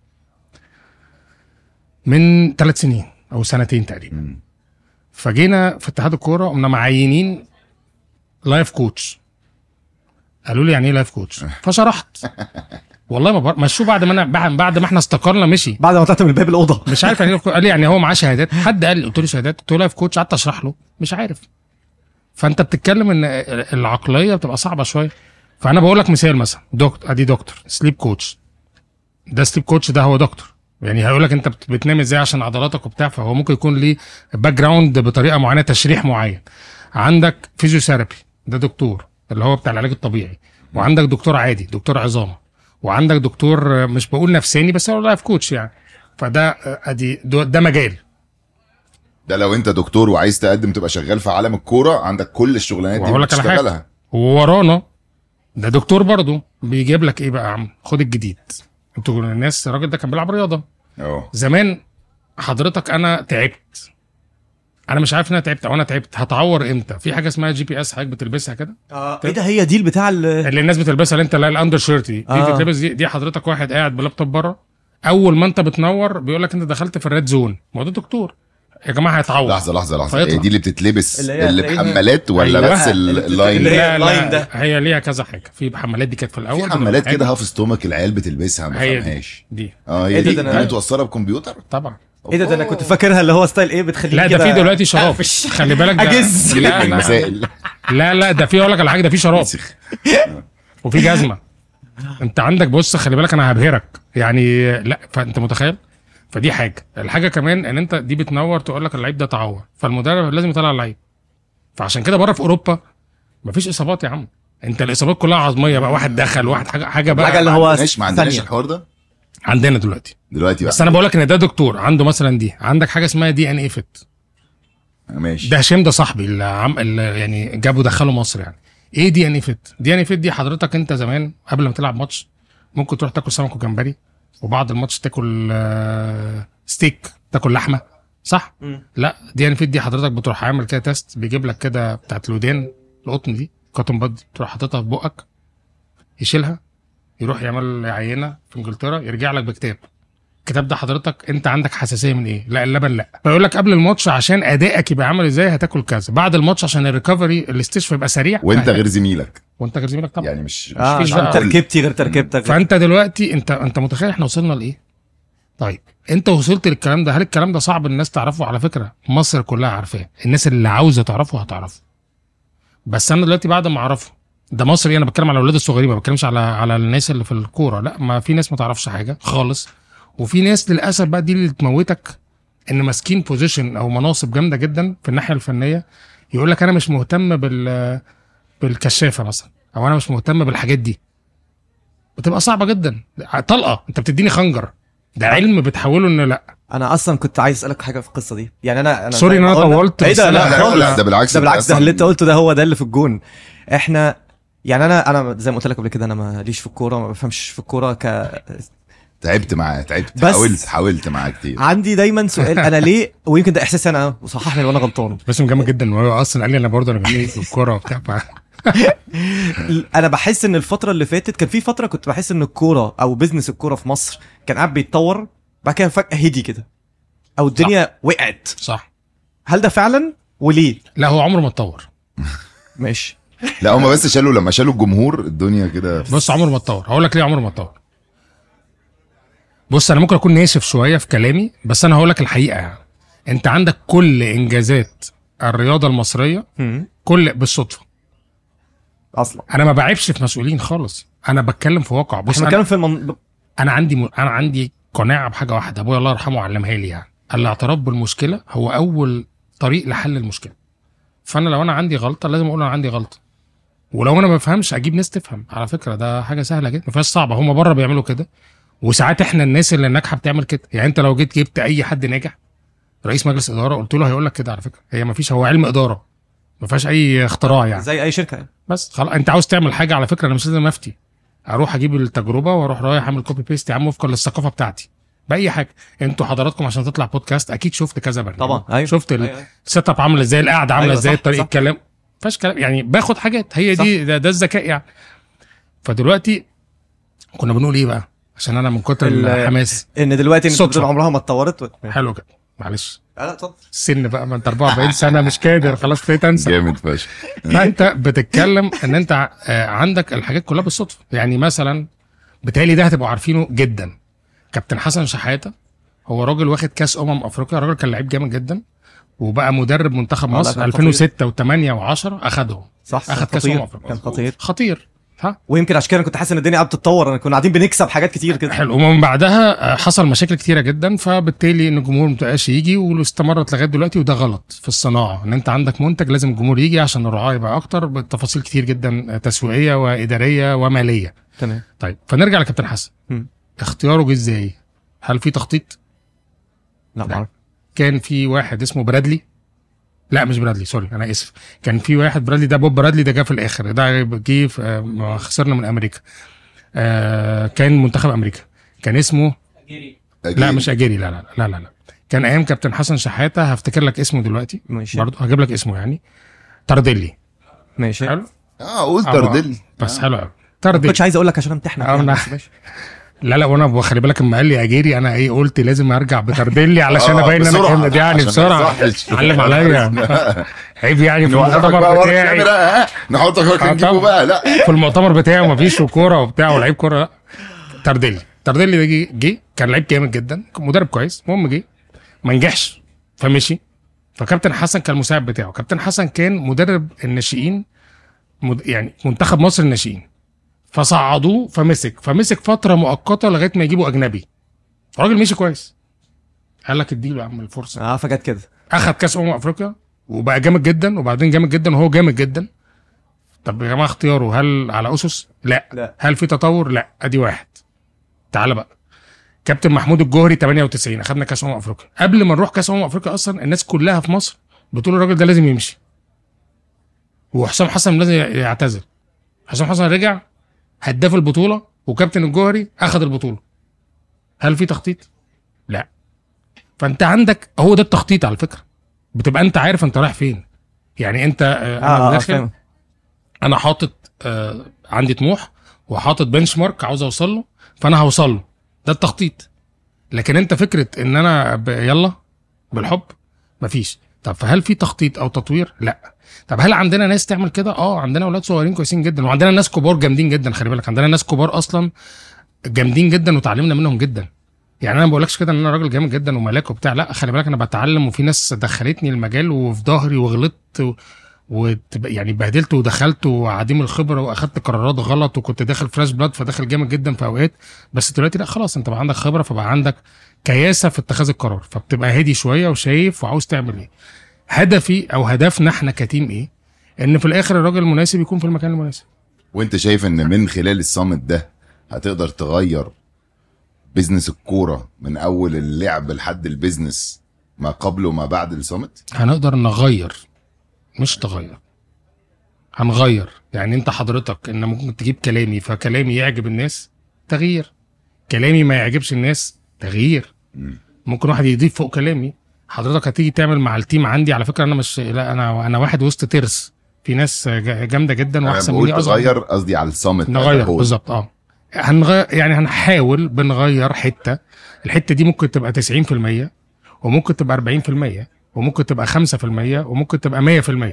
من ثلاث سنين او سنتين تقريبا مم. فجينا في اتحاد الكوره قمنا معينين لايف كوتش قالوا لي يعني ايه لايف كوتش فشرحت والله ما بر... مشوه بعد ما انا بعد- بعد ما احنا استقرنا مشي بعد ما طلعت من باب الاوضه مش عارف يعني ايه life coach. قال لي يعني هو معاه شهادات حد قال لي قلت له شهادات قلت له لايف كوتش قعدت اشرح له مش عارف فانت بتتكلم ان العقليه بتبقى صعبه شويه فانا بقول لك مثال مثلا دكتور ادي دكتور سليب كوتش ده سليب كوتش ده هو دكتور يعني هيقول لك انت بت- بتنام ازاي عشان عضلاتك وبتاع فهو ممكن يكون ليه باك جراوند بطريقه معينه تشريح معين عندك فيزيوثيرابي ده دكتور اللي هو بتاع العلاج الطبيعي وعندك دكتور عادي دكتور عظام وعندك دكتور آه، مش بقول نفساني بس هو لايف كوتش يعني فده آه، ادي ده ده مجال ده لو انت دكتور وعايز تقدم تبقى شغال في عالم الكوره عندك كل الشغلانات دي وهقول لك على حاجة. بتشتغلها وورانا ده دكتور برضه بيجيب لك ايه بقى يا عم خد الجديد انتوا الناس الراجل ده كان بيلعب رياضه اه زمان حضرتك انا تعبت انا مش عارف ان انا تعبت او انا تعبت هتعور امتى في حاجه اسمها جي بي اس حضرتك بتلبسها كده اه ايه ده هي دي بتاع ال اللي الناس بتلبسها اللي انت لا الاندر شيرت دي دي آه. بتتلبس دي, دي حضرتك واحد قاعد بلابتوب بره اول ما انت بتنور بيقول لك انت دخلت في الريد زون ما هو ده دكتور يا جماعه هيتعور لحظه لحظه لحظه فيطلع. هي دي اللي بتتلبس اللي اللي, هي اللي تلاقيها- بحمالات ولا أيوة. بس ال- اللي اللاين هي لا اللاين لا ده. هي ليها كذا حاجه في حمالات دي كانت في الاول في حمالات بتبقى كده حاجة. هاف ستومك العيال بتلبسها ما هي دي فهمهاش دي اه إيه هي ده دي ده أنا- دي متوصله بكمبيوتر طبعا ايه ده ده انا كنت فاكرها اللي هو ستايل ايه بتخليه لا ده كده في دلوقتي شراب أقفش. خلي بالك ده أجز. لا لا المسائل لا لا ده في اقول لك على حاجه ده في شراب مسخ. وفي جزمه انت عندك بص خلي بالك انا هبهرك يعني لا فانت متخيل فدي حاجه الحاجه كمان ان انت دي بتنور تقول لك اللعيب ده تعور فالمدرب لازم يطلع اللعيب فعشان كده بره في اوروبا مفيش اصابات يا عم انت الاصابات كلها عظميه بقى واحد دخل واحد حاجه حاجه بقى حاجه اللي ما هو عندناش ما عندناش ثانية. الحوار ده عندنا دلوقتي دلوقتي بقى بس انا بقول لك ان ده دكتور عنده مثلا دي عندك حاجه اسمها دي ان اي فيت ماشي ده هشام ده صاحبي اللي, عم... اللي يعني جابه دخله مصر يعني ايه دي ان فيت دي ان فيت دي حضرتك انت زمان قبل ما تلعب ماتش ممكن تروح تاكل سمك وجمبري وبعد الماتش تاكل آه، ستيك تاكل لحمه صح مم. لا دي ان فيت دي حضرتك بتروح عامل كده تيست بيجيب لك كده بتاعت الودان القطن دي كوتن باد تروح حاططها في بقك يشيلها يروح يعمل عينه في انجلترا يرجع لك بكتاب الكتاب ده حضرتك انت عندك حساسيه من ايه؟ لا اللبن لا فيقول لك قبل الماتش عشان ادائك يبقى عامل ازاي هتاكل كذا بعد الماتش عشان الريكفري الاستشفاء يبقى سريع وانت فهت- غير زميلك وانت غير زميلك طبعا يعني مش اه مفيش عشان بقى. تركيبتي غير تركيبتك فانت دلوقتي انت انت متخيل احنا وصلنا لايه؟ طيب انت وصلت للكلام ده هل الكلام ده صعب الناس تعرفه على فكره مصر كلها عارفاه الناس اللي عاوزه تعرفه هتعرفه بس انا دلوقتي بعد ما اعرفه ده مصري انا بتكلم على الاولاد الصغيرين ما بتكلمش على على الناس اللي في الكوره لا ما في ناس ما تعرفش حاجه خالص وفي ناس للاسف بقى دي اللي تموتك ان ماسكين بوزيشن او مناصب جامده جدا في الناحيه الفنيه يقول لك انا مش مهتم بال بالكشافه مثلا او انا مش مهتم بالحاجات دي بتبقى صعبه جدا طلقه انت بتديني خنجر ده علم بتحوله ان لا انا اصلا كنت عايز اسالك حاجه في القصه دي يعني انا انا سوري زي ان ما انا قلنا- طولت ايه بس ده أنا- لا لا خالص لا ده بالعكس ده بالعكس ده أصلاً- اللي انت قلته ده هو ده اللي في الجون احنا يعني انا انا زي ما قلت لك قبل كده انا ماليش في الكوره ما بفهمش في الكوره ك تعبت معاه تعبت بس- حاولت حاولت معاه كتير عندي دايما سؤال انا ليه ويمكن ده احساسي انا وصححني لو انا غلطان بس جامد جدا وهو اصلا قال لي انا برضه انا بميل في الكوره وبتاع ف- انا بحس ان الفتره اللي فاتت كان في فتره كنت بحس ان الكوره او بيزنس الكوره في مصر كان قاعد بيتطور بعد كده فجاه هدي كده او الدنيا وقعت صح هل ده فعلا وليه لا هو عمره ما اتطور ماشي لا هم بس شالوا لما شالوا الجمهور الدنيا كده بص عمره ما اتطور هقول لك ليه عمره ما اتطور بص انا ممكن اكون ناشف شويه في كلامي بس انا هقول لك الحقيقه يعني انت عندك كل انجازات الرياضه المصريه هم. كل بالصدفه اصلا انا ما بعيبش في مسؤولين خالص انا بتكلم في واقع بص احنا أنا, بنتكلم في المن... انا عندي م... انا عندي قناعه بحاجه واحده ابويا الله يرحمه علمها لي يعني الاعتراف بالمشكله هو اول طريق لحل المشكله فانا لو انا عندي غلطه لازم اقول انا عندي غلطه ولو انا ما بفهمش اجيب ناس تفهم على فكره ده حاجه سهله جدا ما فيهاش صعبه هم بره بيعملوا كده وساعات احنا الناس اللي ناجحه بتعمل كده يعني انت لو جيت جبت اي حد ناجح رئيس مجلس اداره قلت له هيقول لك كده على فكره هي ما فيش هو علم اداره ما فيهاش اي اختراع يعني زي اي شركه يعني. بس خلاص انت عاوز تعمل حاجه على فكره انا مش لازم افتي اروح اجيب التجربه واروح رايح اعمل كوبي بيست يا عم وفقا للثقافه بتاعتي باي حاجه انتوا حضراتكم عشان تطلع بودكاست اكيد شفت كذا برنامج طبعا ايوه شفت أيوة، أيوة. السيت اب عامله ازاي القعده عامله أيوة، ازاي صح، طريقه صح. الكلام فيهاش كلام يعني باخد حاجات هي دي ده, ده الذكاء يعني فدلوقتي كنا بنقول ايه بقى عشان انا من كتر ال- الحماس ان دلوقتي ان صدفة. الدول عمرها ما اتطورت و... حلو كده معلش لا اتفضل السن بقى ما انت 44 سنه مش قادر خلاص ابتديت انسى جامد فشخ فانت بتتكلم ان انت آه، عندك الحاجات كلها بالصدفه يعني مثلا بالتالي ده هتبقوا عارفينه جدا كابتن حسن شحاته هو راجل واخد كاس امم افريقيا راجل كان لعيب جامد جدا وبقى مدرب منتخب آه، لا، مصر كان 2006 و8 و10 اخدهم صح اخد كاس خطير. امم افريقيا كان خطير خطير ها ويمكن عشان كده أنا كنت حاسس ان الدنيا قاعده تتطور انا كنا قاعدين بنكسب حاجات كتير كده حلو ومن بعدها آه، حصل مشاكل كتيره جدا فبالتالي ان الجمهور ما بقاش يجي واستمرت لغايه دلوقتي وده غلط في الصناعه ان انت عندك منتج لازم الجمهور يجي عشان الرعايه يبقى اكتر بتفاصيل كتير جدا آه، تسويقيه واداريه وماليه تمام طيب فنرجع لكابتن حسن مم. اختياره جه ازاي؟ هل في تخطيط؟ لا لا. معرف كان في واحد اسمه برادلي لا مش برادلي سوري انا اسف كان في واحد برادلي ده بوب برادلي ده جه في الاخر ده جه في- آه، ما خسرنا من امريكا آه كان منتخب امريكا كان اسمه لا أكيد. مش اجيري لا لا لا لا لا كان ايام كابتن حسن شحاته هفتكر لك اسمه دلوقتي ماشي برضه هجيب لك اسمه يعني تردلي ماشي حلو اه قول آه، تردل بس آه. حلو قوي ما تردلي كنتش عايز اقول لك عشان امتحنك آه، يعني، أنا- بس ماشي. لا لا وانا خلي بالك لما قال لي اجيري انا ايه قلت لازم ارجع بتردلي علشان آه، ابين ان انا بسرعة، جامد يعني عشان ما بسرعه يصحش. علم عليا عيب يعني في نوقفك بقى المؤتمر ورا بتاعي الكاميرا ها نحطك ورا آه، نجيبه طبعا. بقى لا في المؤتمر بتاعي ومفيش كوره وبتاع ولعيب كوره لا تردلي تردلي ده جه جه كان لعيب جامد جدا كان مدرب كويس المهم جه ما نجحش فمشي فكابتن حسن كان المساعد بتاعه كابتن حسن كان مدرب الناشئين مد... يعني منتخب مصر الناشئين فصعدوه فمسك فمسك فتره مؤقته لغايه ما يجيبوا اجنبي الراجل مشي كويس قال لك اديله يا عم الفرصه اه فجت كده اخد كاس امم افريقيا وبقى جامد جدا وبعدين جامد جدا وهو جامد جدا طب يا جماعه اختياره هل على اسس؟ لا. لا. هل في تطور؟ لا ادي واحد تعال بقى كابتن محمود الجوهري 98 اخدنا كاس امم افريقيا قبل ما نروح كاس امم افريقيا اصلا الناس كلها في مصر بتقول الراجل ده لازم يمشي وحسام حسن لازم يعتزل حسام حسن رجع هداف البطوله وكابتن الجوهري اخذ البطوله هل في تخطيط؟ لا فانت عندك هو ده التخطيط على فكره بتبقى انت عارف انت رايح فين يعني انت آه، انا اه اه داخل فاهم انا حاطط آه عندي طموح وحاطط بنش مارك عاوز اوصل له فانا هوصل له ده التخطيط لكن انت فكره ان انا ب... يلا بالحب مفيش طب فهل في تخطيط او تطوير لا طب هل عندنا ناس تعمل كده اه عندنا اولاد صغيرين كويسين جدا وعندنا ناس كبار جامدين جدا خلي بالك عندنا ناس كبار اصلا جامدين جدا وتعلمنا منهم جدا يعني انا ما بقولكش كده ان انا راجل جامد جدا وملاك وبتاع لا خلي بالك انا بتعلم وفي ناس دخلتني المجال وفي ظهري وغلطت و... وتب... يعني بهدلت ودخلت وعديم الخبره واخدت قرارات غلط وكنت داخل فريش بلاد فداخل جامد جدا في اوقات بس دلوقتي لا خلاص انت بقى عندك خبره فبقى عندك كياسه في اتخاذ القرار فبتبقى هادي شويه وشايف وعاوز تعمل ايه هدفي او هدفنا احنا كتيم ايه ان في الاخر الراجل المناسب يكون في المكان المناسب وانت شايف ان من خلال الصامت ده هتقدر تغير بيزنس الكوره من اول اللعب لحد البيزنس ما قبل وما بعد الصامت هنقدر نغير مش تغير هنغير يعني انت حضرتك ان ممكن تجيب كلامي فكلامي يعجب الناس تغيير كلامي ما يعجبش الناس تغيير ممكن واحد يضيف فوق كلامي حضرتك هتيجي تعمل مع التيم عندي على فكره انا مش لا انا انا واحد وسط ترس في ناس جا- جامده جدا انا واحسن بقول مني اصغر تغير قصدي على الصامت نغير هو. بالظبط اه هنغير يعني هنحاول بنغير حته الحته دي ممكن تبقى 90% وممكن تبقى 40% وممكن تبقى 5% وممكن تبقى 100%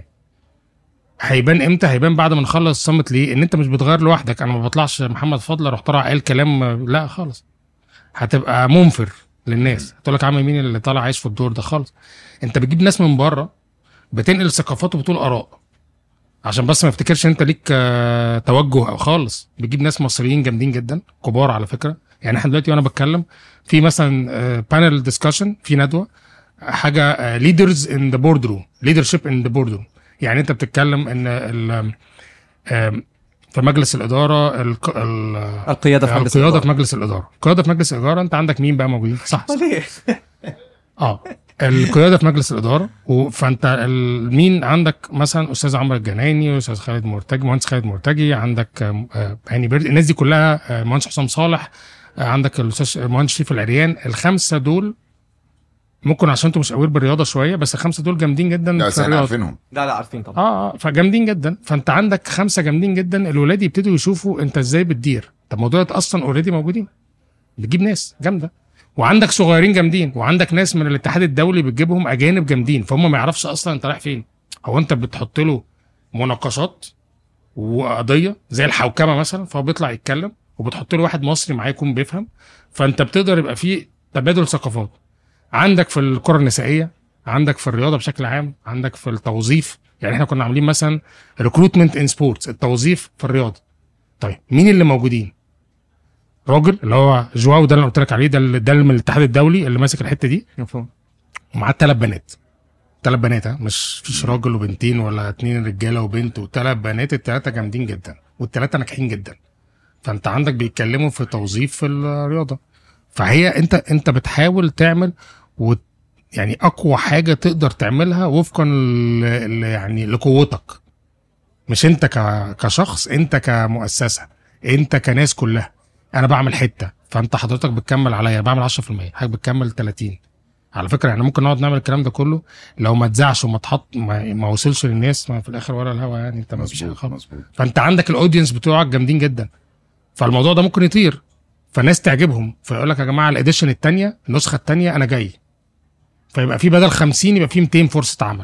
هيبان امتى هيبان بعد ما نخلص الصمت ليه ان انت مش بتغير لوحدك انا ما بطلعش محمد فضل اروح طلع قال كلام لا خالص هتبقى منفر للناس هتقول لك عم مين اللي طالع عايش في الدور ده خالص انت بتجيب ناس من بره بتنقل ثقافات وبتقول اراء عشان بس ما افتكرش انت ليك آه، توجه او خالص بتجيب ناس مصريين جامدين جدا كبار على فكره يعني احنا دلوقتي وانا بتكلم في مثلا بانل ديسكشن في ندوه حاجه ليدرز ان ذا بورد روم ليدرشيب ان ذا بورد روم يعني انت بتتكلم ان ال- آم، في مجلس الاداره الق- ال- القياده في مجلس القياده الإدارة. في مجلس الاداره القياده في مجلس الاداره انت عندك مين بقى موجودين صح, صح. ليه؟ اه القياده في مجلس الاداره و- فانت ال- مين عندك مثلا استاذ عمرو الجنايني استاذ خالد مرتجي مهندس خالد مرتجي عندك آم، آه، هاني بيرد الناس دي كلها آه، مهندس حسام صالح آه، عندك الاستاذ المهندس شريف العريان الخمسه دول ممكن عشان انتوا مش قوير بالرياضه شويه بس الخمسه دول جامدين جدا لا في بس احنا الرياضه عارفينهم لا لا عارفين طبعا اه اه فجامدين جدا فانت عندك خمسه جامدين جدا الولاد يبتدوا يشوفوا انت ازاي بتدير طب الموضوع ده اصلا اوريدي موجودين بتجيب ناس جامده وعندك صغيرين جامدين وعندك ناس من الاتحاد الدولي بتجيبهم اجانب جامدين فهم ما يعرفش اصلا انت رايح فين هو انت بتحط له مناقشات وقضيه زي الحوكمه مثلا فهو بيطلع يتكلم وبتحط له واحد مصري معاه يكون بيفهم فانت بتقدر يبقى فيه تبادل ثقافات عندك في الكره النسائيه عندك في الرياضه بشكل عام عندك في التوظيف يعني احنا كنا عاملين مثلا ريكروتمنت ان سبورتس التوظيف في الرياضه طيب مين اللي موجودين راجل اللي هو جواو ده اللي أنا قلت لك عليه ده اللي- ده اللي من الاتحاد الدولي اللي ماسك الحته دي مفهوم ومعاه ثلاث بنات ثلاث بنات ها مش فيش راجل وبنتين ولا اتنين رجاله وبنت وثلاث بنات الثلاثه جامدين جدا والثلاثه ناجحين جدا فانت عندك بيتكلموا في توظيف في الرياضه فهي انت انت بتحاول تعمل و يعني اقوى حاجه تقدر تعملها وفقا ل... ل... يعني لقوتك مش انت ك... كشخص انت كمؤسسه انت كناس كلها انا بعمل حته فانت حضرتك بتكمل عليا بعمل 10% حضرتك بتكمل 30 على فكره احنا ممكن نقعد نعمل الكلام ده كله لو ما اتذاعش وما اتحط ما, ما وصلش للناس ما في الاخر ولا الهوا يعني انت ما فيش حاجه مظبوط خالص مظبوط فانت عندك الاودينس بتوعك جامدين جدا فالموضوع ده ممكن يطير فالناس تعجبهم فيقول لك يا جماعه الاديشن الثانيه النسخه الثانيه انا جاي فيبقى في بدل 50 يبقى في 200 فرصه عمل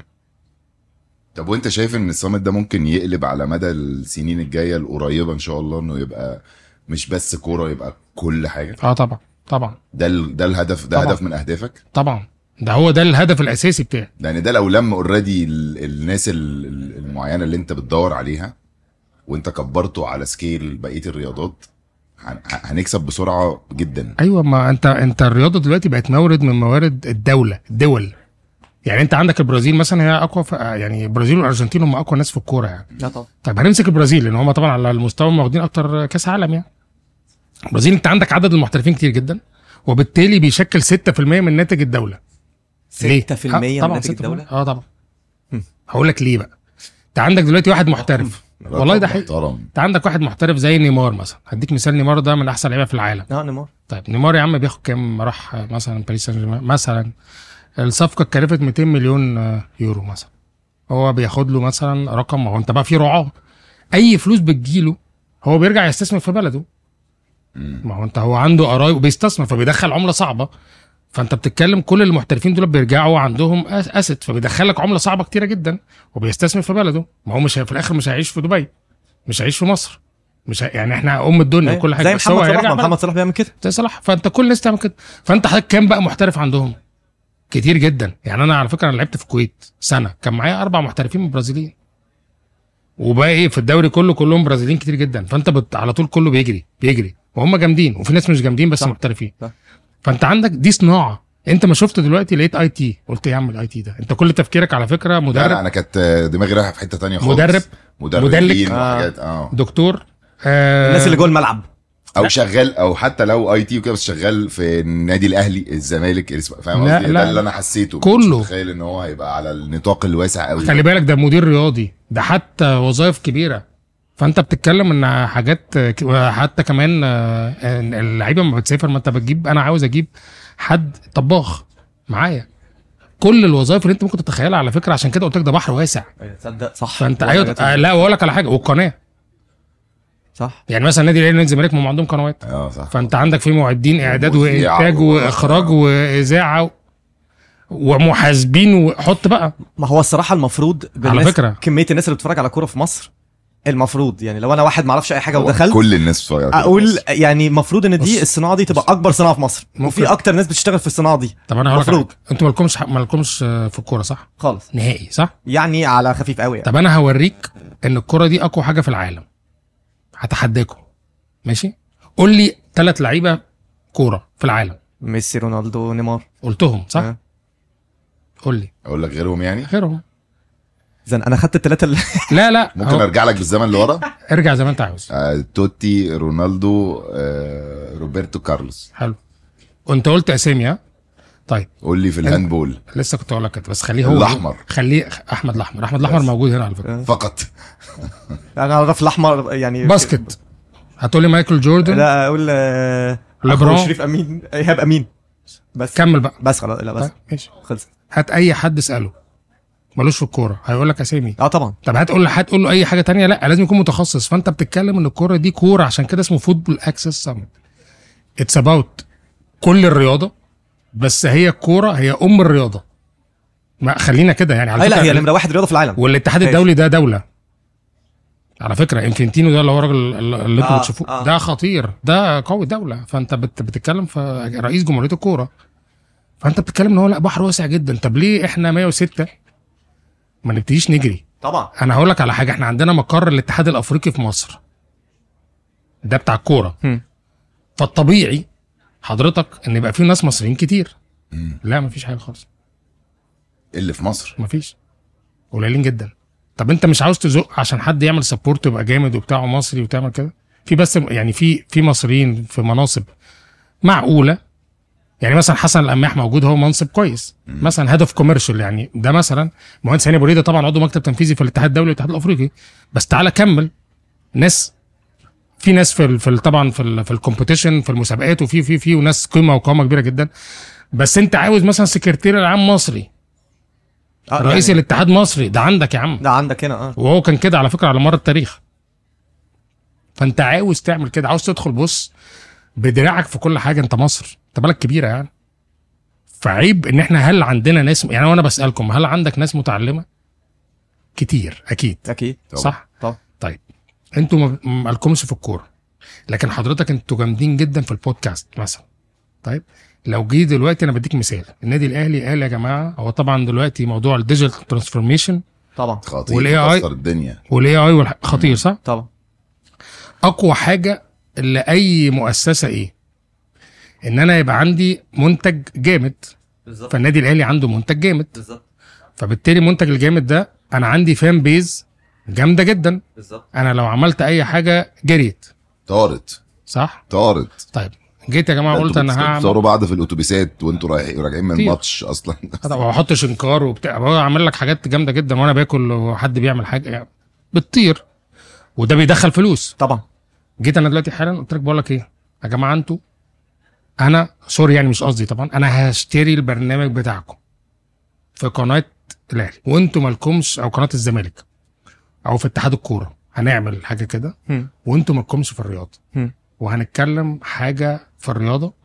طب وانت شايف ان الصامت ده ممكن يقلب على مدى السنين الجايه القريبه ان شاء الله انه يبقى مش بس كوره يبقى كل حاجه اه طبعا طبعا ده ال... ده الهدف ده طبعا. هدف من اهدافك طبعا ده هو ده الهدف الاساسي بتاعي لان ده لو لم اوريدي الناس ال- ال- المعينه اللي انت بتدور عليها وانت كبرته على سكيل بقيه الرياضات هن- هنكسب بسرعه جدا ايوه ما انت انت الرياضه دلوقتي بقت مورد من موارد الدوله الدول يعني انت عندك البرازيل مثلا هي اقوى ف... يعني البرازيل والارجنتين هم اقوى ناس في الكوره يعني لا طبعا طيب هنمسك البرازيل لان هم طبعا على المستوى هم واخدين اكتر كاس عالم يعني البرازيل انت عندك عدد المحترفين كتير جدا وبالتالي بيشكل 6% من ناتج الدوله ليه؟ 6% آه، من طبعا ناتج 6% الدولة؟ اه طبعا هقول لك ليه بقى انت عندك دلوقتي واحد محترف والله ده حقيقي محترم انت عندك واحد محترف زي نيمار مثلا هديك مثال نيمار ده من احسن لعيبه في العالم اه نيمار طيب نيمار يا عم بياخد كام راح مثلا باريس سان جيرمان مثلا الصفقه اتكلفت 200 مليون آه، يورو مثلا هو بياخد له مثلا رقم ما هو انت بقى في رعاه اي فلوس بتجيله هو بيرجع يستثمر في بلده ما هو انت هو عنده قرايب وبيستثمر فبيدخل عمله صعبه فانت بتتكلم كل المحترفين دول بيرجعوا عندهم اسيت فبيدخلك عمله صعبه كتيره جدا وبيستثمر في بلده ما هو مش هي- في الاخر مش هيعيش في دبي مش هيعيش في مصر مش هي... يعني احنا ام الدنيا وكل حاجه زي بس هو محمد صلاح هيرجع ما بلده. محمد صلاح بيعمل كده زي صلاح فانت كل الناس تعمل كده فانت حضرتك كام بقى محترف عندهم كتير جدا يعني انا على فكره انا لعبت في الكويت سنه كان معايا اربع محترفين برازيليين وبقى ايه في الدوري كله كلهم برازيليين كتير جدا فانت بت... على طول كله بيجري بيجري وهم جامدين وفي ناس مش جامدين بس صح. محترفين صح. فانت عندك دي صناعه انت ما شفت دلوقتي لقيت اي تي قلت ايه يا عم الاي تي ده انت كل تفكيرك على فكره لا مدرب لا انا كانت دماغي رايحه في حته تانية خالص مدرب، مدربين مدلك. وحاجات اه دكتور آه الناس اللي جوه الملعب او شغال او حتى لو اي تي وكده بس شغال في النادي الاهلي الزمالك الاسم- فاهم لا، قصدي لا. ده اللي انا حسيته كله. مش متخيل ان هو هيبقى على النطاق الواسع قوي خلي بالك ده مدير رياضي ده حتى وظائف كبيره فانت بتتكلم ان حاجات ك- حتى كمان آه، إن اللعيبه لما بتسافر ما انت بتجيب انا عاوز اجيب حد طباخ معايا كل الوظائف اللي انت ممكن تتخيلها على فكره عشان كده قلت لك ده بحر واسع تصدق صح فانت ايوه آه، لا واقول لك على حاجه والقناه صح يعني مثلا نادي الاهلي ونادي الزمالك ما هم عندهم قنوات اه صح فانت عندك في معدين اعداد ومذيع وانتاج و- واخراج واذاعه ومحاسبين وحط بقى ما هو الصراحه المفروض على بالناس- فكرة. كميه الناس اللي بتتفرج على كوره في مصر المفروض يعني لو انا واحد ما اعرفش اي حاجه هو ودخلت كل الناس بتتفرج على كده اقول بس. يعني المفروض ان بص. دي الصناعه دي تبقى اكبر صناعه في مصر ممكن. وفي اكتر ناس بتشتغل في الصناعه دي طب انا هقول لك على مفروض. حاجة. انتوا مالكمش مالكمش في الكوره صح؟ خالص نهائي صح؟ يعني على خفيف قوي يعني. طب انا هوريك ان الكرة دي اقوى حاجه في العالم هتحداكم ماشي قول لي ثلاث لعيبه كوره في العالم ميسي رونالدو نيمار قلتهم صح آه. قول لي اقول لك غيرهم يعني غيرهم زين انا خدت الثلاثه اللي لا لا ممكن أهو. ارجع لك بالزمن لورا ارجع زي ما انت عاوز آه، توتي رونالدو آه، روبرتو كارلوس حلو وانت قلت اسامي ها طيب قول لي في الهاندبول لسه كنت اقول لك كده بس خليه هو الأحمر. خليه احمد الاحمر احمد الاحمر بس. موجود هنا على فكره فقط انا اعرف الاحمر يعني باسكت هتقول لي مايكل جوردن لا اقول آه، ليبرون. أخو شريف امين ايهاب امين بس كمل بقى بس خلاص لا بس طيب ماشي خلص هات اي حد اساله ملوش في الكوره هيقول لك اسامي اه طبعا طب هتقول هتقول له اي حاجه تانية لا لازم يكون متخصص فانت بتتكلم ان الكوره دي كوره عشان كده اسمه فوتبول اكسس سمت اتس اباوت كل الرياضه بس هي الكوره هي ام الرياضه ما خلينا كده يعني على اي لا فكره هي نمره واحد رياضه في العالم والاتحاد ماشي. الدولي ده دوله على فكره انفنتينو ده اللي هو الراجل اللي انتوا آه، بتشوفوه آه. ده خطير ده قوي دوله فانت بت بتتكلم في رئيس جمهوريه الكوره فانت بتتكلم ان هو لا بحر واسع جدا طب ليه احنا 106 ما نبتديش نجري طبعا انا هقول لك على حاجه احنا عندنا مقر الاتحاد الافريقي في مصر ده بتاع الكوره هم. فالطبيعي حضرتك ان يبقى في ناس مصريين كتير لا مفيش حاجه خالص اللي في مصر مفيش قليلين جدا طب انت مش عاوز تزق عشان حد يعمل سبورت يبقى جامد وبتاعه مصري وتعمل كده في بس يعني في في مصريين في مناصب معقوله يعني مثلا حسن القماح موجود هو منصب كويس مثلا هيد اوف كوميرشال يعني ده مثلا مهندس هاني بريده طبعا عضو مكتب تنفيذي في الاتحاد الدولي والاتحاد الافريقي بس تعالى كمل ناس في ناس في ال في ال طبعا في ال في الكومبيتيشن في المسابقات وفي في في وناس قيمه وقامه كبيره جدا بس انت عاوز مثلا سكرتير العام مصري آه رئيس يعني الاتحاد مصري ده عندك يا عم ده عندك هنا اه وهو كان كده على فكره على مر التاريخ فانت عاوز تعمل كده عاوز تدخل بص بدراعك في كل حاجه انت مصر انت بلد كبيره يعني فعيب ان احنا هل عندنا ناس يعني وانا بسالكم هل عندك ناس متعلمه كتير اكيد اكيد طبعا. صح طبعا طيب انتوا ما- ما لكمش في الكوره لكن حضرتك انتوا جامدين جدا في البودكاست مثلا طيب لو جه دلوقتي انا بديك مثال النادي الاهلي قال يا جماعه هو طبعا دلوقتي موضوع الديجيتال ترانسفورميشن طبعا خطير وال AI كسر الدنيا والاي اي خطير صح طبعا اقوى حاجه لاي مؤسسه ايه ان انا يبقى عندي منتج جامد بالظبط فالنادي الاهلي عنده منتج جامد بالظبط فبالتالي المنتج الجامد ده انا عندي فان بيز جامده جدا بالظبط انا لو عملت اي حاجه جريت طارت صح طارت طيب جيت يا جماعه قلت انا هعمل تصوروا بعض في الاتوبيسات وانتوا رايحين راجعين من كتير. الماتش اصلا واحط شنكار وبتاع هو عامل لك حاجات جامده جدا وانا باكل وحد بيعمل حاجه يعني بتطير وده بيدخل فلوس طبعا جيت انا دلوقتي حالا قلت لك بقول لك ايه يا جماعه انتوا انا سوري يعني مش قصدي طبعا انا هشتري البرنامج بتاعكم في قناه الاهلي وانتوا مالكمش او قناه الزمالك او في اتحاد الكوره هنعمل حاجه كده هم. وانتوا مالكمش في الرياضه هم. وهنتكلم حاجه في الرياضه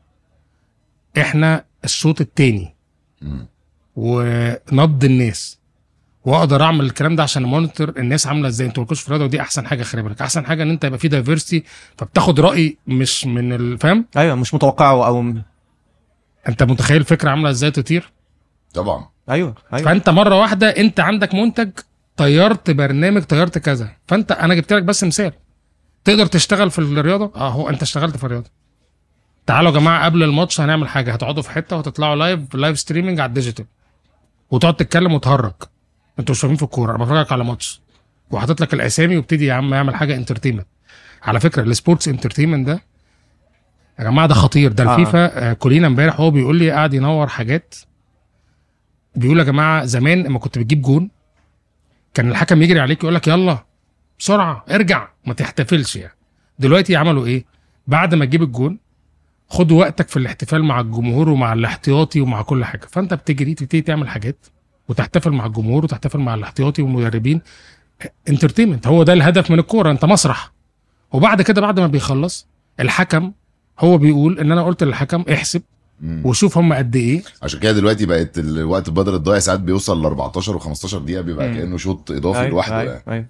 احنا الصوت التاني مم. ونبض الناس واقدر اعمل الكلام ده عشان امونيتور الناس عامله ازاي انتوا مالكوش في الرياضه ودي احسن حاجه خلي بالك احسن حاجه ان انت يبقى في دايفرستي فبتاخد راي مش من الفهم ايوه مش متوقعه او انت متخيل فكره عامله ازاي تطير طبعا ايوه ايوه فانت مره واحده انت عندك منتج طيرت برنامج طيرت كذا فانت انا جبت لك بس مثال تقدر تشتغل في الرياضه اه هو انت اشتغلت في الرياضه تعالوا يا جماعه قبل الماتش هنعمل حاجه هتقعدوا في حته وهتطلعوا لايف لايف ستريمنج على الديجيتال وتقعد تتكلم وتهرج انتوا مش فاهمين في الكوره انا بفرجك على ماتش وحاطط لك الاسامي وابتدي يا عم اعمل حاجه انترتينمنت على فكره السبورتس انترتينمنت ده يا جماعه ده خطير ده آه. الفيفا آه. كلنا امبارح هو بيقول لي قاعد ينور حاجات بيقول يا جماعه زمان لما كنت بتجيب جون كان الحكم يجري عليك يقول لك يلا بسرعه ارجع ما تحتفلش يعني دلوقتي عملوا ايه بعد ما تجيب الجون خد وقتك في الاحتفال مع الجمهور ومع الاحتياطي ومع كل حاجه فانت بتجري تبتدي تعمل حاجات وتحتفل مع الجمهور وتحتفل مع الاحتياطي والمدربين انترتينمنت هو ده الهدف من الكوره انت مسرح وبعد كده بعد ما بيخلص الحكم هو بيقول ان انا قلت للحكم احسب مم. وشوف هم قد ايه عشان كده دلوقتي بقت الوقت البدل الضايع ساعات بيوصل ل 14 و15 دقيقه بيبقى مم. كانه شوط اضافي أيوة، لوحده أيوة، يعني أيوة.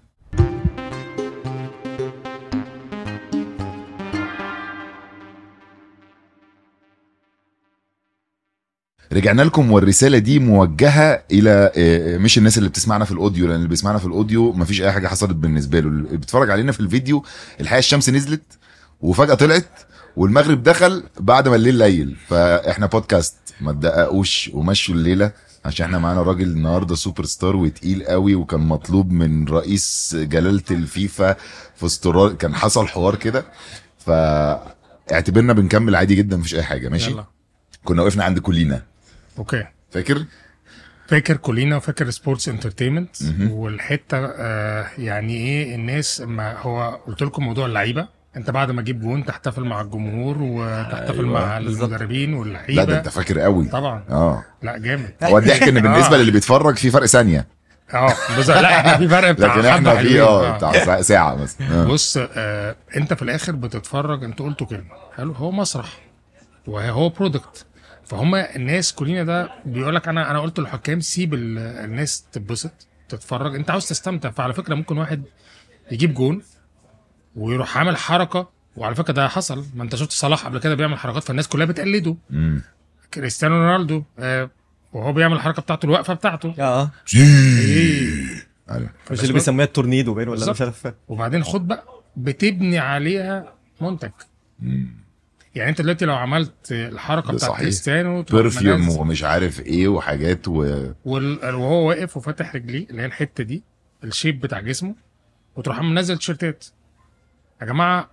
رجعنا لكم والرساله دي موجهه الى آه، مش الناس اللي بتسمعنا في الاوديو لان اللي بيسمعنا في الاوديو مفيش اي حاجه حصلت بالنسبه له اللي بيتفرج علينا في الفيديو الحقيقه الشمس نزلت وفجاه طلعت والمغرب دخل بعد ما الليل ليل فاحنا بودكاست ما تدققوش ومشوا الليله عشان احنا معانا راجل النهارده سوبر ستار وتقيل قوي وكان مطلوب من رئيس جلاله الفيفا في استراليا كان حصل حوار كده فاعتبرنا بنكمل عادي جدا مفيش اي حاجه ماشي يلا كنا وقفنا عند كلينا اوكي فاكر فاكر كلنا وفاكر سبورتس انترتينمنت مهم. والحته آه يعني ايه الناس ما هو قلت لكم موضوع اللعيبه انت بعد ما تجيب جون تحتفل مع الجمهور وتحتفل أيوة، مع بالظبط. المدربين لا ده واللعيبه انت فاكر قوي طبعا اه لا جامد هو الضحك ان بالنسبه للي بيتفرج في فرق ثانيه اه بالظبط لا احنا في فرق بتاع لكن حبة احنا في حلوين. اه بتاع ساعة- ساعه مثلا آه. بص آه انت في الاخر بتتفرج انت قلتوا كلمه حلو هو مسرح وهو برودكت فهم الناس كلنا ده بيقول لك انا انا قلت للحكام سيب ال- الناس تتبسط تتفرج انت عاوز تستمتع فعلى فكره ممكن واحد يجيب جون ويروح عامل حركه وعلى فكره ده حصل ما انت شفت صلاح قبل كده بيعمل حركات فالناس كلها بتقلده مم. كريستيانو رونالدو آه وهو بيعمل الحركه بتاعته الوقفه بتاعته اه إيه. أيوة. مش اللي بيسميها التورنيدو باين ولا بالظبط. مش عارف وبعدين خد بقى بتبني عليها منتج مم. يعني انت دلوقتي لو عملت الحركه ده بتاعت صحيح. كريستيانو تروح برفيوم منزل- ومش عارف ايه وحاجات و وال- وهو واقف وفاتح رجليه اللي هي الحته دي الشيب بتاع جسمه وتروح منزل تيشيرتات يا جماعه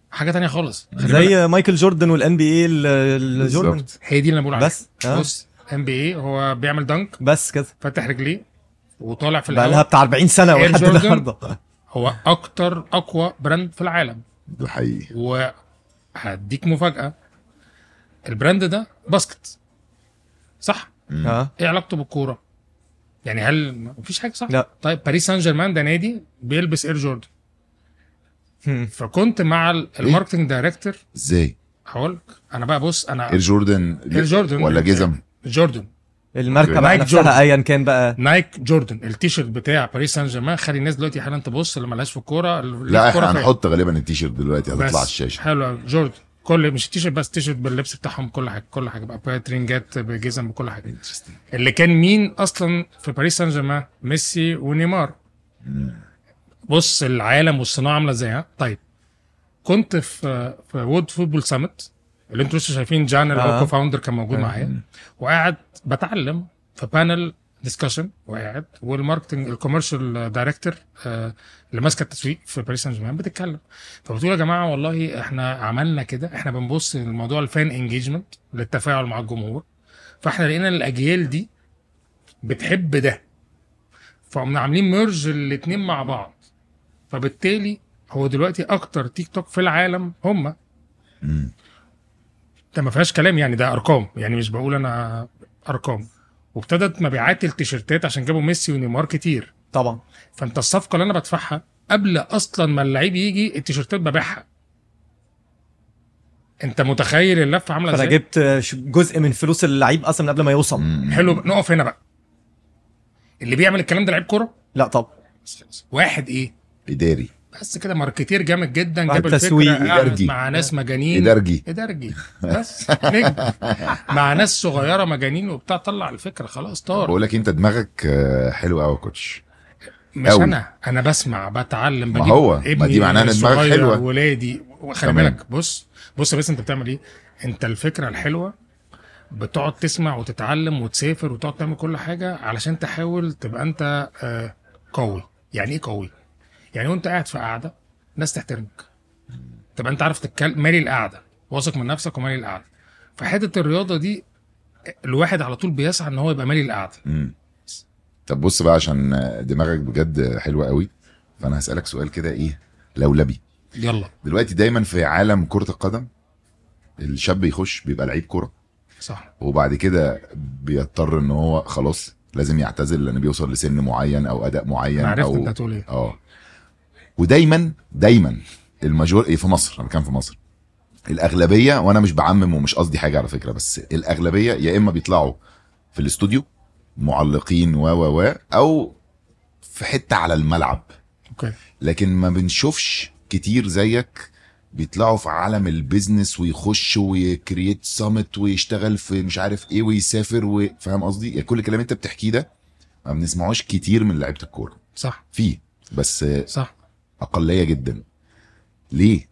حاجه تانية خالص خلي بالك. زي مايكل جوردن والان بي اي الجوردن بالظبط. هي دي اللي انا بقول عليها بس آه. بص ام بي اي هو بيعمل دنك بس كده فاتح رجليه وطالع في بقى لها الهواء بتاع 40 سنه إير ولحد جوردن. النهارده هو اكتر اقوى براند في العالم ده حقيقي وهديك مفاجاه البراند ده باسكت صح اه ايه علاقته بالكوره يعني هل مفيش حاجه صح لا. طيب باريس سان جيرمان ده نادي بيلبس اير جوردن هم. فكنت مع ال- الماركتنج دايركتور ازاي هقول لك انا بقى بص انا اير جوردن إير جوردن. ولا جزم جوردن الماركه بقى نايك جوردن. نفسها ايا كان بقى نايك جوردن التيشيرت بتاع باريس سان جيرمان خلي الناس دلوقتي حالا تبص اللي ملهاش في الكوره اللي ليه لا الكورة احنا فين. هنحط غالبا التيشيرت دلوقتي هتطلع بس على الشاشه حلو أوي. جوردن كل مش التيشيرت بس التيشيرت باللبس بتاعهم كل حاجه كل حاجه بقى باترينجات بجزم بكل حاجه اللي كان مين اصلا في باريس سان جيرمان ميسي ونيمار بص العالم والصناعه عامله ازاي ها طيب كنت في في وود فوتبول سامت اللي انتوا لسه شايفين جان اللي هو آه. كو فاوندر كان موجود معايا وقاعد بتعلم في بانل ديسكشن وقاعد والماركتنج الكوميرشال دايركتور اللي ماسكه التسويق في باريس سان جيرمان بتتكلم فبتقول يا جماعه والله احنا عملنا كده احنا بنبص للموضوع الفان انجيجمنت للتفاعل مع الجمهور فاحنا لقينا الاجيال دي بتحب ده فقمنا عاملين ميرج الاتنين مع بعض فبالتالي هو دلوقتي اكتر تيك توك في العالم هم ده ما فيهاش كلام يعني ده ارقام يعني مش بقول انا ارقام وابتدت مبيعات التيشيرتات عشان جابوا ميسي ونيمار كتير طبعا فانت الصفقه اللي انا بدفعها قبل اصلا ما اللعيب يجي التيشيرتات ببيعها انت متخيل اللفه عامله فانا ازاي جبت ش- جزء من فلوس اللعيب اصلا من قبل ما يوصل حلو نقف هنا بقى اللي بيعمل الكلام ده لعيب كوره لا طب واحد ايه اداري بس كده ماركتير جامد جدا واحد جاب تسويق الفكره قعد إدارجي. مع ناس مجانين ادارجي ادارجي بس نجم مع ناس صغيره مجانين وبتاع طلع الفكره خلاص طار بقول لك انت دماغك آه، حلو قوي يا كوتش مش أوي. انا انا بسمع بتعلم ما بجيب هو، ما ابني دي معناها إن دماغك الصغير، حلوة. ولادي وخلي تمام. بالك بص بص بس انت بتعمل ايه انت الفكره الحلوه بتقعد تسمع وتتعلم وتسافر وتقعد تعمل كل حاجه علشان تحاول تبقى انت آه، قوي يعني ايه قوي يعني وانت قاعد في قاعده ناس تحترمك تبقى انت عارف تتكلم مالي القعده واثق من نفسك ومالي القعده فحته الرياضه دي الواحد على طول بيسعى ان هو يبقى مالي القعده مم. طب بص بقى عشان دماغك بجد حلوه قوي فانا هسالك سؤال كده ايه لولبي يلا دلوقتي دايما في عالم كره القدم الشاب يخش بيبقى لعيب كوره صح وبعد كده بيضطر ان هو خلاص لازم يعتزل لان بيوصل لسن معين او اداء معين انا عرفت او انت هتقول ايه اه ودايما دايما الماجور إيه في مصر انا كان في مصر الاغلبيه وانا مش بعمم ومش قصدي حاجه على فكره بس الاغلبيه يا اما بيطلعوا في الاستوديو معلقين و و و او في حته على الملعب اوكي لكن ما بنشوفش كتير زيك بيطلعوا في عالم البيزنس ويخش ويكريت سامت ويشتغل في مش عارف ايه ويسافر و... فاهم قصدي يعني كل الكلام انت بتحكيه ده ما بنسمعوش كتير من لعيبه الكوره صح فيه بس صح اقليه جدا ليه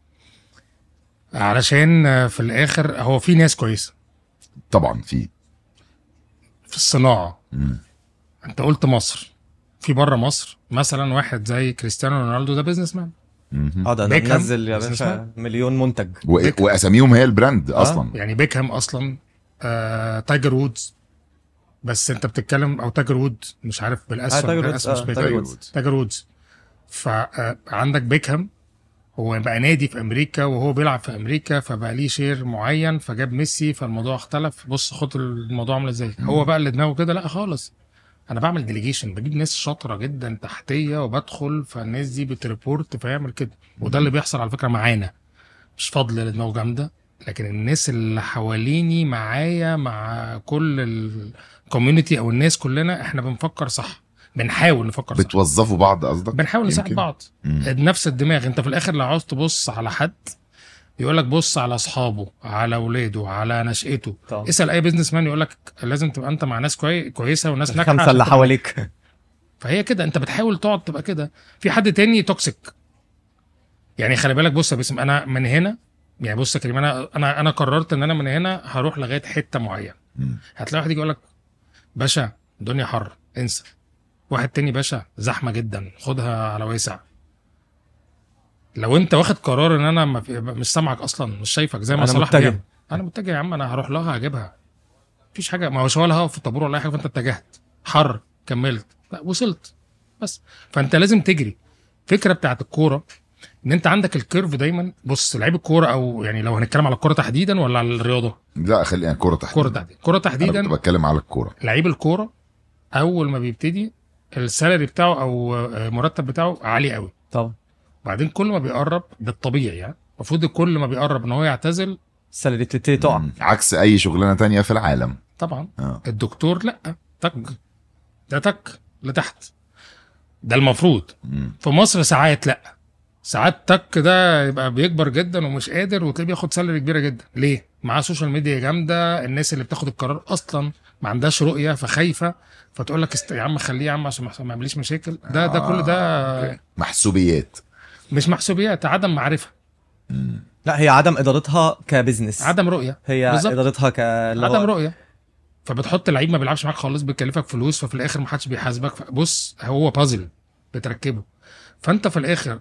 علشان آه، في الاخر هو في ناس كويسه طبعا فيه في الصناعه مم. انت قلت مصر في بره مصر مثلا واحد زي كريستيانو رونالدو ده بيزنس مان مهم. اه ده ده بيكهام. منزل يا بس باشا اسمع. مليون منتج و... واساميهم هي البراند اصلا يعني بيكهام اصلا آه تايجر وودز بس انت بتتكلم او تايجر وود مش عارف آه، بالاسم تايجر بالاسم وودز، مش آه، بيكهام. تايجر وودز. تايجر وودز فعندك بيكهام هو بقى نادي في امريكا وهو بيلعب في امريكا فبقى ليه شير معين فجاب ميسي فالموضوع اختلف بص خد الموضوع عامل ازاي هو بقى اللي دماغه كده لا خالص انا بعمل ديليجيشن بجيب ناس شاطره جدا تحتيه وبدخل فالناس دي بتريبورت فيعمل كده وده اللي بيحصل على فكره معانا مش فضل اللي دماغه جامده لكن الناس اللي حواليني معايا مع كل الكوميونتي او الناس كلنا احنا بنفكر صح بنحاول نفكر صح بتوظفوا بعض قصدك بنحاول نساعد يمكن. بعض مم. نفس الدماغ انت في الاخر لو عاوز تبص على حد يقول لك بص على اصحابه على اولاده على نشأته طبعا. اسال اي بزنس مان يقول لك لازم تبقى انت مع ناس كوي... كويسه وناس ناجحه الخمسه عشان اللي تبقى- حواليك فهي كده انت بتحاول تقعد تبقى كده في حد تاني توكسيك يعني خلي بالك بص يا باسم انا من هنا يعني بص يا كريم انا انا انا قررت ان انا من هنا هروح لغايه حته معينه مم. هتلاقي واحد يجي يقول لك باشا الدنيا حر انسى واحد تاني باشا زحمه جدا خدها على واسع لو انت واخد قرار ان انا ما في مش سامعك اصلا مش شايفك زي ما أنا صلاح متجه. بيعمل انا متجه يا عم انا هروح لها هجيبها مفيش حاجه ما هوش ولا هقف في الطابور ولا اي حاجه فانت اتجهت حر كملت لا وصلت بس فانت لازم تجري فكره بتاعت الكوره ان انت عندك الكيرف دايما بص لعيب الكوره او يعني لو هنتكلم على الكوره تحديدا ولا على الرياضه لا خلينا كوره الكوره تحديدا تحديدا الكوره انا تحديدا كنت بتكلم على الكوره لعيب الكوره اول ما بيبتدي السالري بتاعه او آه، مرتب بتاعه عالي قوي طبعا بعدين كل ما بيقرب ده الطبيعي يعني المفروض كل ما بيقرب ان هو يعتزل السالري بتبتدي تقع مم. عكس اي شغلانه تانية في العالم طبعا اه الدكتور لا تك ده تك لتحت ده المفروض مم. في مصر ساعات لا ساعات تك ده يبقى بيكبر جدا ومش قادر وتلاقيه بياخد سالري كبيره جدا ليه معاه سوشيال ميديا جامده الناس اللي بتاخد القرار اصلا ما عندهاش رؤيه فخايفه فتقول لك است... يا عم خليه يا عم عشان ما ما يعمليش مشاكل ده ده كل ده أوكي. محسوبيات مش محسوبيات عدم معرفه مم. لا هي عدم ادارتها كبزنس عدم رؤيه هي بالظبط. ادارتها ك اللي هو- عدم رؤيه فبتحط لعيب ما بيلعبش معاك خالص بتكلفك فلوس ففي الاخر ما حدش بيحاسبك بص هو بازل بتركبه فانت في الاخر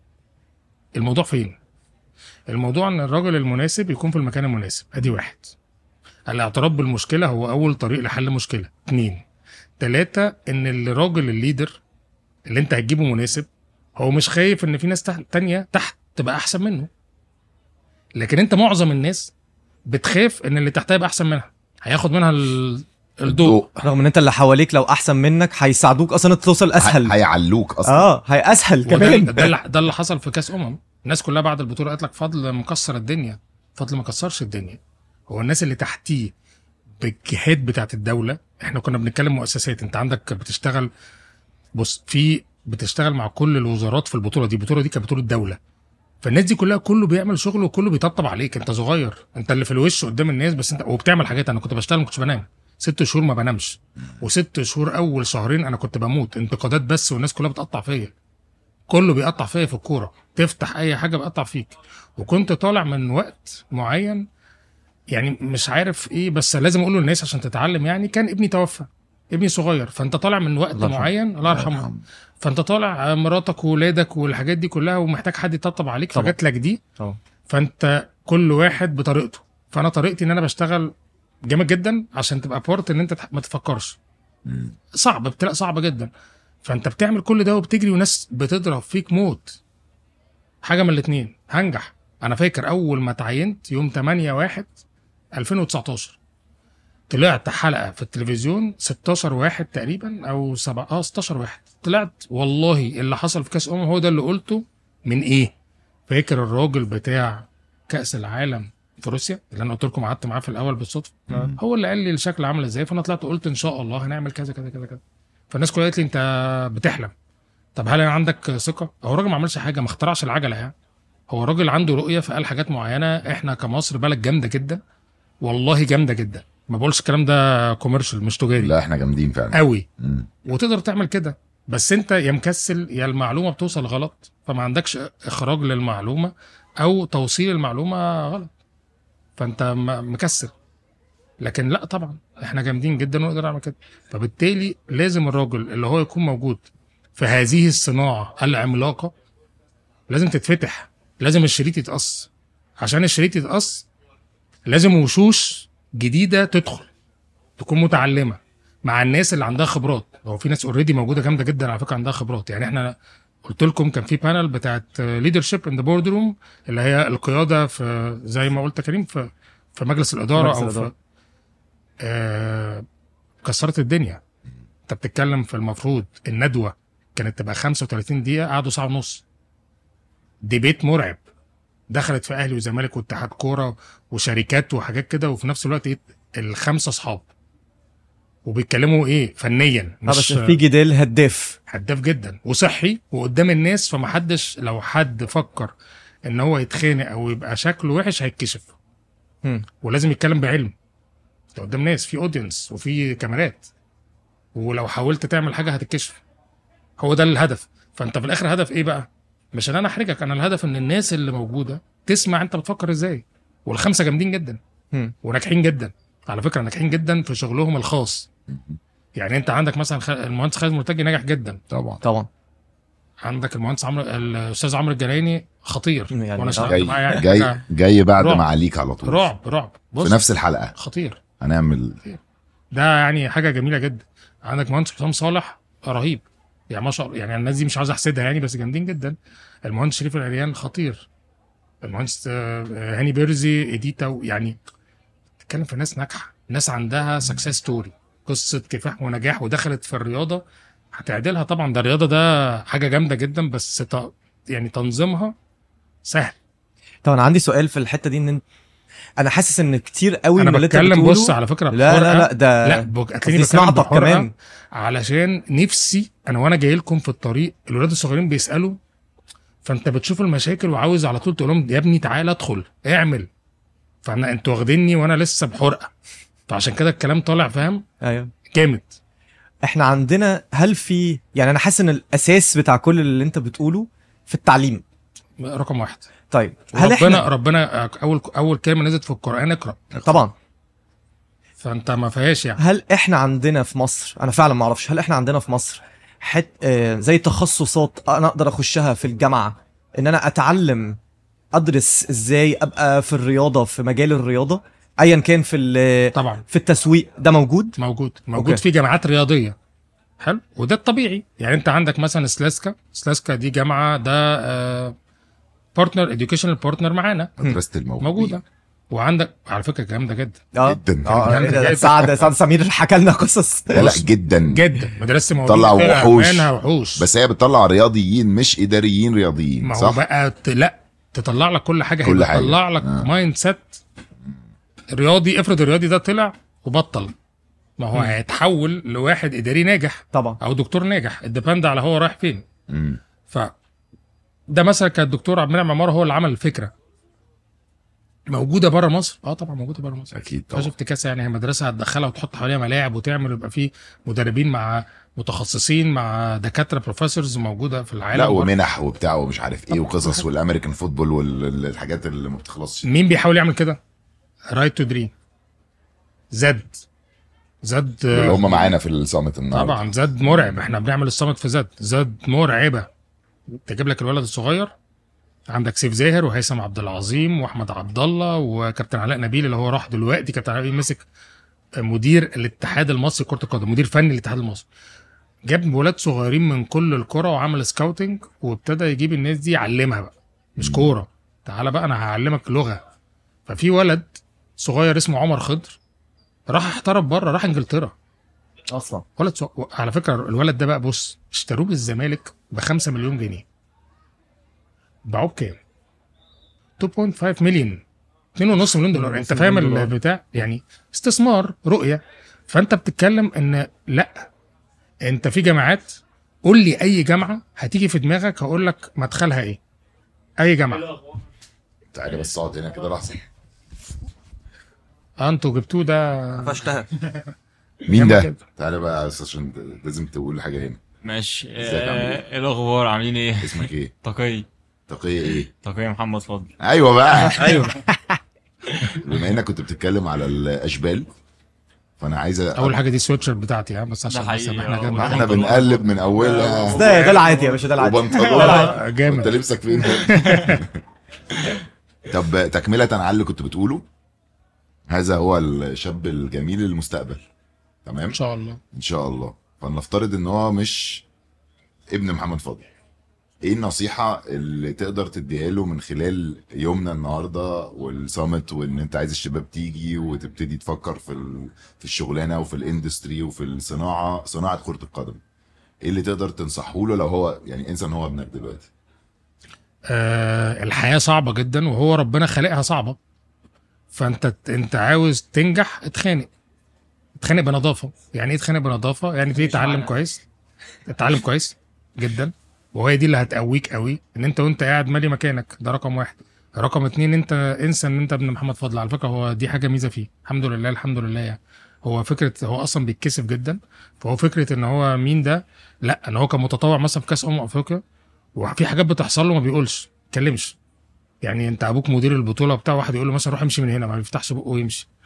الموضوع فين الموضوع ان الراجل المناسب يكون في المكان المناسب ادي واحد الاعتراف بالمشكله هو اول طريق لحل مشكله اتنين تلاتة ان الراجل الليدر اللي انت هتجيبه مناسب هو مش خايف ان في ناس تحت تانية تحت تبقى احسن منه لكن انت معظم الناس بتخاف ان اللي تحتها يبقى احسن منها هياخد منها ال- الضوء رغم ان انت اللي حواليك لو احسن منك هيساعدوك اصلا انت توصل اسهل هي- هيعلوك اصلا اه هي اسهل وده كمان ده اللي, ده اللي حصل في كاس امم الناس كلها بعد البطوله قالت لك فضل مكسر الدنيا فضل ما كسرش الدنيا هو الناس اللي تحتيه بالجهات بتاعت الدوله احنا كنا بنتكلم مؤسسات انت عندك بتشتغل بص في بتشتغل مع كل الوزارات في البطوله دي البطوله دي كانت بطوله دوله فالناس دي كلها كله بيعمل شغل وكله بيطبطب عليك انت صغير انت اللي في الوش قدام الناس بس انت وبتعمل حاجات انا كنت بشتغل ما كنتش بنام ست شهور ما بنامش وست شهور اول شهرين انا كنت بموت انتقادات بس والناس كلها بتقطع فيا كله بيقطع فيا في الكوره تفتح اي حاجه بيقطع فيك وكنت طالع من وقت معين يعني مش عارف ايه بس لازم اقوله للناس عشان تتعلم يعني كان ابني توفى ابني صغير فانت طالع من وقت الله يرحمه. معين الله يرحمه فانت طالع آه، مراتك وولادك والحاجات دي كلها ومحتاج حد يطبطب عليك طبعا. فجات لك دي طبعا. فانت كل واحد بطريقته فانا طريقتي ان انا بشتغل جامد جدا عشان تبقى بورت ان انت تح- ما تفكرش مم. صعب بتلاقي صعبه جدا فانت بتعمل كل ده وبتجري وناس بتضرب فيك موت حاجه من الاثنين هنجح انا فاكر اول ما اتعينت يوم 8 1 2019 طلعت حلقه في التلفزيون 16 واحد تقريبا او 7 اه 16 واحد طلعت والله اللي حصل في كاس امم هو ده اللي قلته من ايه فاكر الراجل بتاع كاس العالم في روسيا اللي انا قلت لكم قعدت معاه في الاول بالصدفه هو اللي قال لي الشكل عامل ازاي فانا طلعت قلت ان شاء الله هنعمل كذا كذا كذا كذا فالناس كلها قالت لي انت بتحلم طب هل عندك ثقه هو الراجل ما عملش حاجه ما اخترعش العجله يعني هو راجل عنده رؤيه فقال حاجات معينه احنا كمصر بلد جامده جدا والله جامده جدا ما بقولش الكلام ده كوميرشال مش تجاري لا احنا جامدين فعلا قوي مم. وتقدر تعمل كده بس انت يا مكسل يا المعلومه بتوصل غلط فما عندكش اخراج للمعلومه او توصيل المعلومه غلط فانت م- مكسل لكن لا طبعا احنا جامدين جدا ونقدر نعمل كده فبالتالي لازم الراجل اللي هو يكون موجود في هذه الصناعه العملاقه لازم تتفتح لازم الشريط يتقص عشان الشريط يتقص لازم وشوش جديده تدخل تكون متعلمه مع الناس اللي عندها خبرات هو في ناس اوريدي موجوده جامده جدا على فكره عندها خبرات يعني احنا قلت لكم كان في بانل بتاعت ليدرشيب ان ذا بورد روم اللي هي القياده في زي ما قلت يا كريم في في مجلس الاداره مجلس او الإدارة. في آه كسرت الدنيا انت بتتكلم في المفروض الندوه كانت تبقى 35 دقيقه قعدوا ساعه ونص ديبيت مرعب دخلت في اهلي وزمالك واتحاد كوره وشركات وحاجات كده وفي نفس الوقت ايه الخمسه اصحاب وبيتكلموا ايه فنيا اه بس في جدال هداف هداف جدا وصحي وقدام الناس فمحدش لو حد فكر ان هو يتخانق او يبقى شكله وحش هيتكشف مم. ولازم يتكلم بعلم انت قدام ناس في اودينس وفي كاميرات ولو حاولت تعمل حاجه هتتكشف هو ده الهدف فانت في الاخر هدف ايه بقى مش ان انا احرجك انا الهدف ان الناس اللي موجوده تسمع انت بتفكر ازاي والخمسه جامدين جدا مم. وناجحين جدا على فكره ناجحين جدا في شغلهم الخاص يعني انت عندك مثلا خ- المهندس خالد مرتجي ناجح جدا طبعا طبعا عندك المهندس عمرو الاستاذ عمرو الجنايني خطير يعني وانا آه. اشتغلت جاي معاه يعني جاي حاجة جاي بعد رعب. ما عليك على طول رعب رعب بص في نفس الحلقه خطير هنعمل ده يعني حاجه جميله جدا عندك مهندس حسام صالح رهيب يعني ما شاء الله يعني الناس دي مش عاوز احسدها يعني بس جامدين جدا المهندس شريف العريان خطير المهندس آه، هاني بيرزي اديتا يعني تتكلم في ناس ناجحه ناس عندها سكسس ستوري قصه كفاح ونجاح ودخلت في الرياضه هتعدلها طبعا ده الرياضه ده حاجه جامده جدا بس ت... يعني تنظيمها سهل طب انا عندي سؤال في الحته دي ان انت- انا حاسس ان كتير قوي انا من اللي انت بتكلم بتقوله بص على فكره لا لا بحرقة. لا ده لا بك... قصدي هتلاقيني بتكلم صناعتك بحرقة كمان علشان نفسي انا وانا جاي لكم في الطريق الولاد الصغيرين بيسالوا فانت بتشوف المشاكل وعاوز على طول تقول لهم يا ابني تعالى ادخل اعمل فانا انتوا واخديني وانا لسه بحرقه فعشان كده الكلام طالع فاهم ايوه جامد احنا عندنا هل في يعني انا حاسس ان الاساس بتاع كل اللي انت بتقوله في التعليم رقم واحد طيب هل ربنا احنا ربنا اول اول كلمه نزلت في القران اقرا طبعا فانت ما فيهاش يعني هل احنا عندنا في مصر انا فعلا ما اعرفش هل احنا عندنا في مصر حت آه زي تخصصات انا اقدر اخشها في الجامعه ان انا اتعلم ادرس ازاي ابقى في الرياضه في مجال الرياضه ايا كان في ال- طبعا في التسويق ده موجود موجود موجود أوكي. في جامعات رياضيه حلو وده الطبيعي يعني انت عندك مثلا سلاسكا سلاسكا دي جامعه ده بارتنر اديوكيشنال بارتنر معانا مدرسه الموهوبين موجوده وعندك على فكره جامده جدا اه جدا. اه جامد إيه ده؟ جدا. سعد سعد سمير حكى لنا قصص لا لا بص، جدا جدا مدرسه موجوده طلع وحوش. منها وحوش بس هي بتطلع رياضيين مش اداريين رياضيين ما هو صح بقى ت... لا تطلع لك كل حاجه كل هي حاجة. تطلع لك آه. مايند سيت رياضي افرض الرياضي ده طلع وبطل ما هو هيتحول لواحد اداري ناجح طبعا او دكتور ناجح الديبند على هو رايح فين مم. ف ده مثلا كان الدكتور عبد المنعم عمار هو اللي عمل الفكره موجوده بره مصر اه طبعا موجوده بره مصر اكيد فيهاش طبعا افتكاسه يعني هي مدرسه هتدخلها وتحط حواليها ملاعب وتعمل يبقى في مدربين مع متخصصين مع دكاتره بروفيسورز موجوده في العالم لا بره. ومنح وبتاع ومش عارف ايه وقصص والامريكان فوتبول والحاجات اللي ما بتخلصش مين بيحاول يعمل كده؟ رايت تو دريم زد زد اللي هم معانا في الصامت النهارده طبعا زد مرعب احنا بنعمل الصمت في زد زد مرعبه تجيب لك الولد الصغير عندك سيف زاهر وهيثم عبد العظيم واحمد عبد الله وكابتن علاء نبيل اللي هو راح دلوقتي كابتن علاء نبيل مسك مدير الاتحاد المصري لكره القدم مدير فني الاتحاد المصري جاب ولاد صغيرين من كل الكره وعمل سكاوتنج وابتدى يجيب الناس دي يعلمها بقى مش كوره تعالى بقى انا هعلمك لغه ففي ولد صغير اسمه عمر خضر راح احترف بره راح انجلترا اصلا ولد سو... على فكره الولد ده بقى بص اشتروه بالزمالك ب 5 مليون جنيه باعوه بكام؟ 2.5 مليون 2.5 مليون دولار انت فاهم مليون دولار. البتاع يعني استثمار رؤيه فانت بتتكلم ان لا انت في جامعات قول لي اي جامعه هتيجي في دماغك هقول لك مدخلها ايه اي جامعه تعالى بس اقعد هنا كده لحظه اه انتوا جبتوه ده فاشتهى مين جامد ده؟ جدا. تعالى بقى أساس عشان لازم تقول حاجه هنا ماشي ازيك عامل ايه؟ آه، ايه الاخبار عاملين ايه اسمك ايه؟ تقي تقية ايه؟ تقي محمد فضل ايوه بقى ايوه بما انك كنت بتتكلم على الاشبال فانا عايز أ- اول حاجه دي سويتشر بتاعتي ها بس عشان ده بس حقيقي، احنا آه. جنب احنا بنقلب من اولها ده ده العادي يا باشا ده العادي وبنطلون آه، جامد. انت لبسك فين طب تكملة على اللي كنت بتقوله هذا هو الشاب الجميل المستقبل تمام ان شاء الله ان شاء الله فلنفترض ان هو مش ابن محمد فضل ايه النصيحة اللي تقدر تديها له من خلال يومنا النهاردة والسامت وان انت عايز الشباب تيجي وتبتدي تفكر في ال... في الشغلانة وفي الاندستري وفي الصناعة صناعة كرة القدم ايه اللي تقدر تنصحه له لو هو يعني انسى ان هو ابنك دلوقتي آه الحياه صعبه جدا وهو ربنا خالقها صعبه فانت انت عاوز تنجح اتخانق اتخانق بنظافه يعني ايه اتخانق بنظافه يعني تبتدي تتعلم كويس تتعلم كويس جدا وهي دي اللي هتقويك قوي ان انت وانت قاعد مالي مكانك ده رقم واحد رقم اتنين انت انسى ان انت ابن محمد فضل على فكره هو دي حاجه ميزه فيه الحمد لله الحمد لله يعني هو فكره هو اصلا بيتكسف جدا فهو فكره ان هو مين ده لا ان هو كان متطوع مثلا في كاس امم افريقيا وفي حاجات بتحصل له ما بيقولش ما يتكلمش يعني انت ابوك مدير البطوله بتاع واحد يقول له مثلا روح امشي من هنا ما بيفتحش بقه ويمشي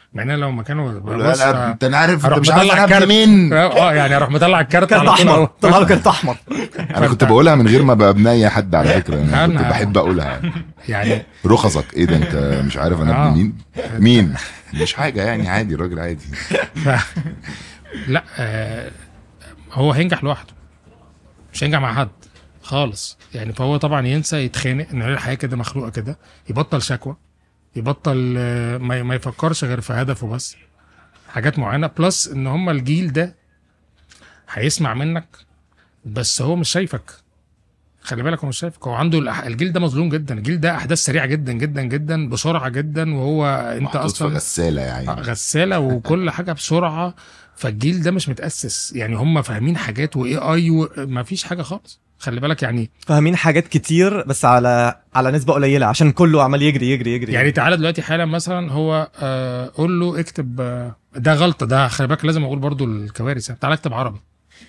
مع ان أنا لو مكانه لا بص لا انت عارف انت هروح مش عارف مطلع انا ابن الكارت. مين اه يعني اروح مطلع الكارت كارت على طول احمر أهو. طلع له كارت احمر انا كنت بقولها من غير ما ابقى ابن اي حد على فكره انا كنت أنا- بحب اقولها يعني رخصك ايه ده انت مش عارف انا آه. ابن مين مين مش حاجه يعني عادي راجل عادي ف... لا آه هو هينجح لوحده مش هينجح مع حد خالص يعني فهو طبعا ينسى يتخانق ان هي الحياه كده مخلوقه كده يبطل شكوى يبطل آه، ما ما يفكرش غير في هدفه بس حاجات معينه بلس ان هم الجيل ده هيسمع منك بس هو مش شايفك خلي بالك هو مش شايفك هو عنده الأح- الجيل ده مظلوم جدا الجيل ده احداث سريعه جدا جدا جدا بسرعه جدا وهو انت محطوط في اصلا غساله يا عيني غساله وكل حاجه بسرعه فالجيل ده مش متاسس يعني هم فاهمين حاجات واي اي ما فيش حاجه خالص خلي بالك يعني فاهمين حاجات كتير بس على على نسبه قليله عشان كله عمال يجري يجري يجري يعني تعالى دلوقتي حالا مثلا هو آه قول له اكتب آه ده غلطه ده خلي بالك لازم اقول برضو الكوارث تعالى اكتب عربي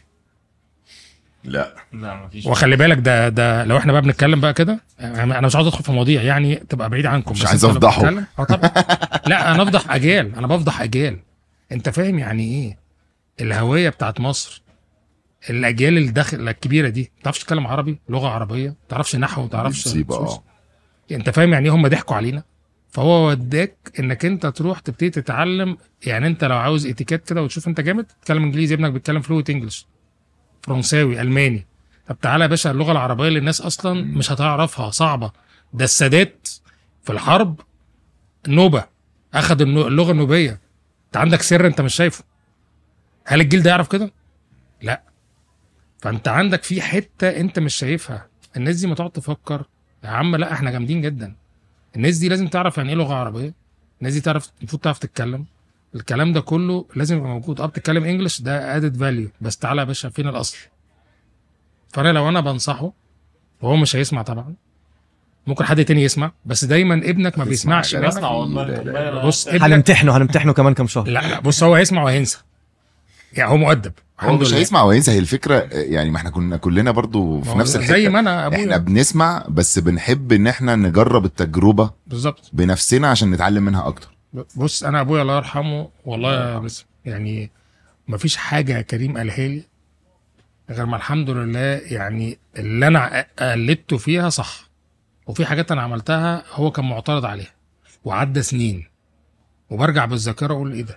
لا لا مفيش وخلي بالك ده ده لو احنا بقى بنتكلم بقى كده انا أنا مش عاوز ادخل في مواضيع يعني تبقى بعيد عنكم مش بس عايز أنت لو أفضحه. بتتكلم- اه طبعا لا انا افضح اجيال انا بفضح اجيال انت فاهم يعني ايه الهويه بتاعت مصر الاجيال اللي داخل الكبيره دي ما تعرفش تتكلم عربي لغه عربيه ما تعرفش نحو ما تعرفش مصيبه نصوص. اه انت فاهم يعني ايه هم ضحكوا علينا فهو وداك انك انت تروح تبتدي تتعلم يعني انت لو عاوز اتيكيت كده وتشوف انت جامد تتكلم انجليزي ابنك بيتكلم فلويت انجلش فرنساوي الماني طب تعالى يا باشا اللغه العربيه اللي الناس اصلا مش هتعرفها صعبه ده السادات في الحرب نوبه اخذ النو- اللغه النوبيه انت عندك سر انت مش شايفه هل الجيل ده يعرف كده لا فانت عندك في حته انت مش شايفها الناس دي ما تقعد تفكر يا عم لا احنا جامدين جدا الناس دي لازم تعرف يعني ايه لغه عربيه الناس دي تعرف المفروض تعرف تتكلم الكلام ده كله لازم يبقى موجود اه بتتكلم انجلش ده ادد فاليو بس تعالى يا باشا فين الاصل فانا لو انا بنصحه وهو مش هيسمع طبعا ممكن حد تاني يسمع بس دايما ابنك ما بيسمعش منك. بسمع والله والله بص ابنك هنمتحنه هنمتحنه كمان كام شهر لا لا بص هو هيسمع وهينسى يعني هو مؤدب هو الحمد مش لله هيسمع وينسى هي الفكره آه، يعني ما احنا كنا كلنا برضو في ما هو نفس الحته زي ما انا احنا ابويا بنسمع بس بنحب ان احنا نجرب التجربه بالظبط بنفسنا عشان نتعلم منها اكتر بص انا ابويا الله يرحمه والله يا بس يعني ما فيش حاجه يا كريم قالها لي غير ما الحمد لله يعني اللي انا قلدته فيها صح وفي حاجات انا عملتها هو كان معترض عليها وعدى سنين وبرجع بالذاكره اقول ايه ده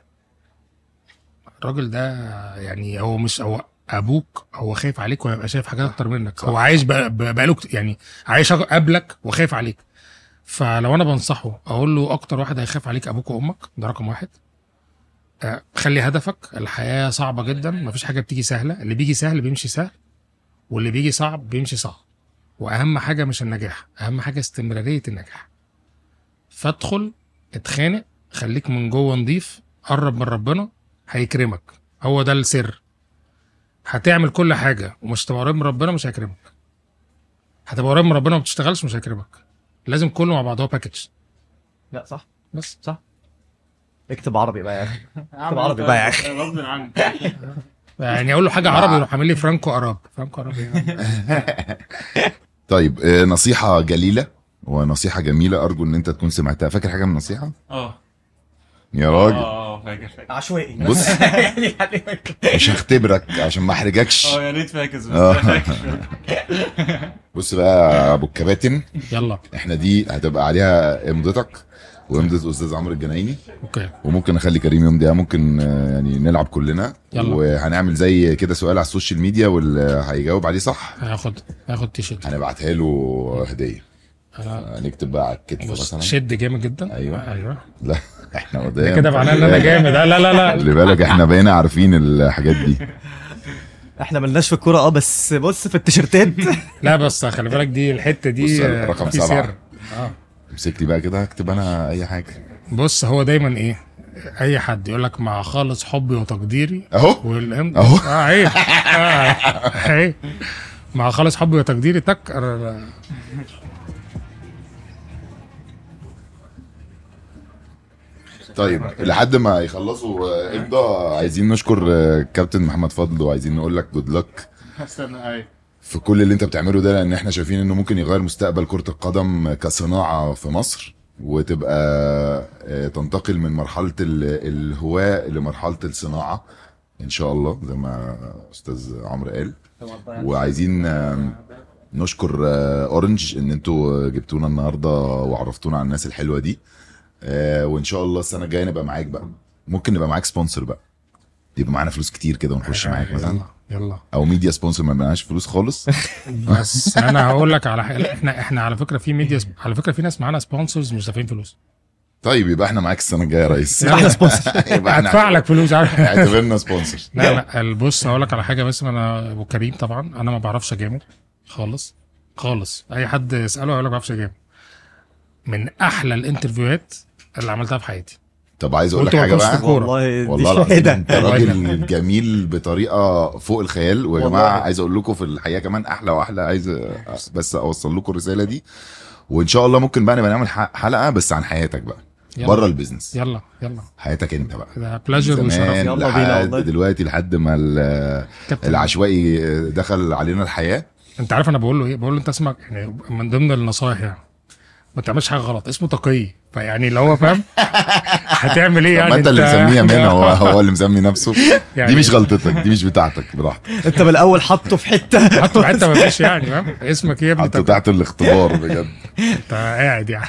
الراجل ده يعني هو مش هو ابوك هو خايف عليك وهيبقى شايف حاجات اكتر منك صح. هو عايش بقى- بقى- بقاله كت- يعني عايش قبلك وخايف عليك فلو انا بنصحه اقول له اكتر واحد هيخاف عليك ابوك وامك ده رقم واحد آه، خلي هدفك الحياه صعبه جدا مفيش حاجه بتيجي سهله اللي بيجي سهل بيمشي سهل واللي بيجي صعب بيمشي صعب واهم حاجه مش النجاح اهم حاجه استمراريه النجاح فادخل اتخانق خليك من جوه نضيف قرب من ربنا هيكرمك هو ده السر هتعمل كل حاجه ومش تبقى قريب من ربنا مش هيكرمك هتبقى قريب من ربنا وما بتشتغلش مش هيكرمك لازم كله مع بعض هو باكج لا صح بس صح اكتب عربي بقى يا اخي اكتب عربي بقى يا أخي. غصب عني يعني اقول له حاجه عربي يروح عامل لي فرانكو اراب فرانكو اراب يعني. طيب آه، نصيحه جليله ونصيحه جميله ارجو ان انت تكون سمعتها فاكر حاجه من النصيحه اه يا راجل اه اه فاكر فاكر عشوائي بص مش هختبرك عشان ما احرجكش اه يا ريت فاكر بس آه. فاكر بص بقى يا ابو الكباتن يلا احنا دي هتبقى عليها امضتك وامضه استاذ عمرو الجنايني اوكي وممكن اخلي كريم يمضي ممكن آه، يعني نلعب كلنا يلا. وهنعمل زي كده سؤال على السوشيال ميديا واللي هيجاوب عليه صح هاخد هاخد تيشيرت هنبعتها له هديه أنا- هنكتب بقى على الكتف بص مثلا شد جامد جدا أيوة. ايوه لا احنا ده قدام كده معناه ان انا جامد لا لا لا لا خلي بالك احنا بقينا عارفين الحاجات دي احنا ملناش في الكوره اه بس بص في التيشيرتات لا بس خلي بالك دي الحته بص، دي آه، رقم في سبعة. سر اه امسك لي بقى كده هكتب انا اي حاجه بص هو دايما ايه اي حد يقول لك مع خالص حبي وتقديري اهو والام أهو. اه عيب آه، عيب مع خالص حبي وتقديري تك آه، طيب لحد ما يخلصوا آه، امضى عايزين نشكر آه، كابتن محمد فضل وعايزين نقول لك جود لك استنى ايوه في كل اللي انت بتعمله ده لان احنا شايفين انه ممكن يغير مستقبل كرة القدم كصناعة في مصر وتبقى آه، تنتقل من مرحله ال- الهواه لمرحله الصناعه ان شاء الله زي ما استاذ عمرو قال وعايزين آم، نشكر آه، اورنج ان انتوا جبتونا النهارده وعرفتونا على الناس الحلوه دي آه، وان شاء الله السنه الجايه نبقى معاك بقى ممكن نبقى معاك سبونسر بقى يبقى معانا فلوس كتير كده ونخش معاك مثلا يلا يلا او ميديا سبونسر ما معناش فلوس خالص بس انا هقول لك على حاجه احنا احنا على فكره في ميديا على فكره في ناس معانا سبونسرز مش دافعين فلوس طيب يبقى احنا معاك السنه الجايه يا ريس احنا سبونسر. يبقى احنا هدفع لك فلوس عارف اعتبرنا سبونسر لا لا بص هقول لك على حاجه بس انا ابو كريم طبعا انا ما بعرفش اجامل خالص خالص اي حد يساله هيقول لك ما بعرفش اجامل من احلى الانترفيوهات اللي عملتها في حياتي طب عايز اقول لك وانتوا حاجه ما كنتوش بقى في كورة. والله والله دي العظيم شهاده انت راجل جميل بطريقه فوق الخيال ويا والله. جماعه عايز اقول لكم في الحقيقه كمان احلى واحلى عايز بس اوصل لكم الرساله دي وان شاء الله ممكن بقى نبقى نعمل ح- حلقه بس عن حياتك بقى يلا. بره البيزنس يلا يلا حياتك انت بقى ده بلاجر وشرف زمان يلا بينا لحد والله. دلوقتي لحد ما ال- كابتن العشوائي دخل علينا الحياه انت عارف انا بقول له ايه بقول له انت اسمك يعني من ضمن النصايح يعني ما تعملش حاجه غلط اسمه تقي فيعني اللي هو فاهم هتعمل ايه طب يعني ما انت اللي مسميها منها هو يعني هو اللي مسمي نفسه يعني دي مش غلطتك دي مش بتاعتك براحتك انت بالاول حطه في حته حتى في حته ما فيش يعني فاهم اسمك ايه يا ابني حطه تقي؟ تحت الاختبار بجد انت قاعد يعني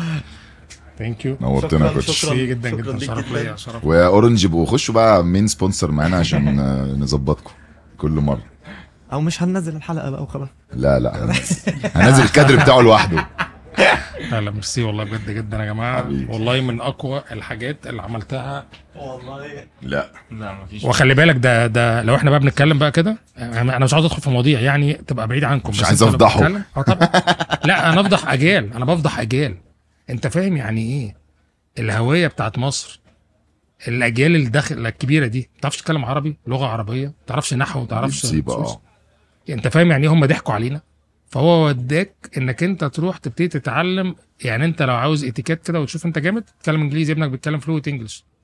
ثانك يو نورتنا يا كوتش شكراً. ميرسي جدا شكراً جدا ليك شرف جداً. ليا شرف واورنج يبقوا خشوا بقى مين سبونسر معانا عشان آه، نظبطكم كل مره او مش هننزل الحلقه بقى وخلاص لا لا هنزل. هنزل الكادر بتاعه لوحده لا لا ميرسي والله بجد جدا يا جماعه حبيبي. والله من اقوى الحاجات اللي عملتها والله لا لا مفيش وخلي بالك ده ده لو احنا بقى بنتكلم بقى كده انا مش عاوز ادخل في مواضيع يعني تبقى بعيد عنكم مش بس عايز انت لو أفضحه. بتتكلم- اه طبعا لا انا افضح اجيال انا بفضح اجيال انت فاهم يعني ايه الهويه بتاعت مصر الاجيال اللي داخل الكبيره دي ما تعرفش تتكلم عربي لغه عربيه ما تعرفش نحو ما تعرفش مصيبه اه انت فاهم يعني ايه هم ضحكوا علينا فهو وداك انك انت تروح تبتدي تتعلم يعني انت لو عاوز اتيكيت كده وتشوف انت جامد تتكلم انجليزي ابنك بيتكلم فلويت انجلش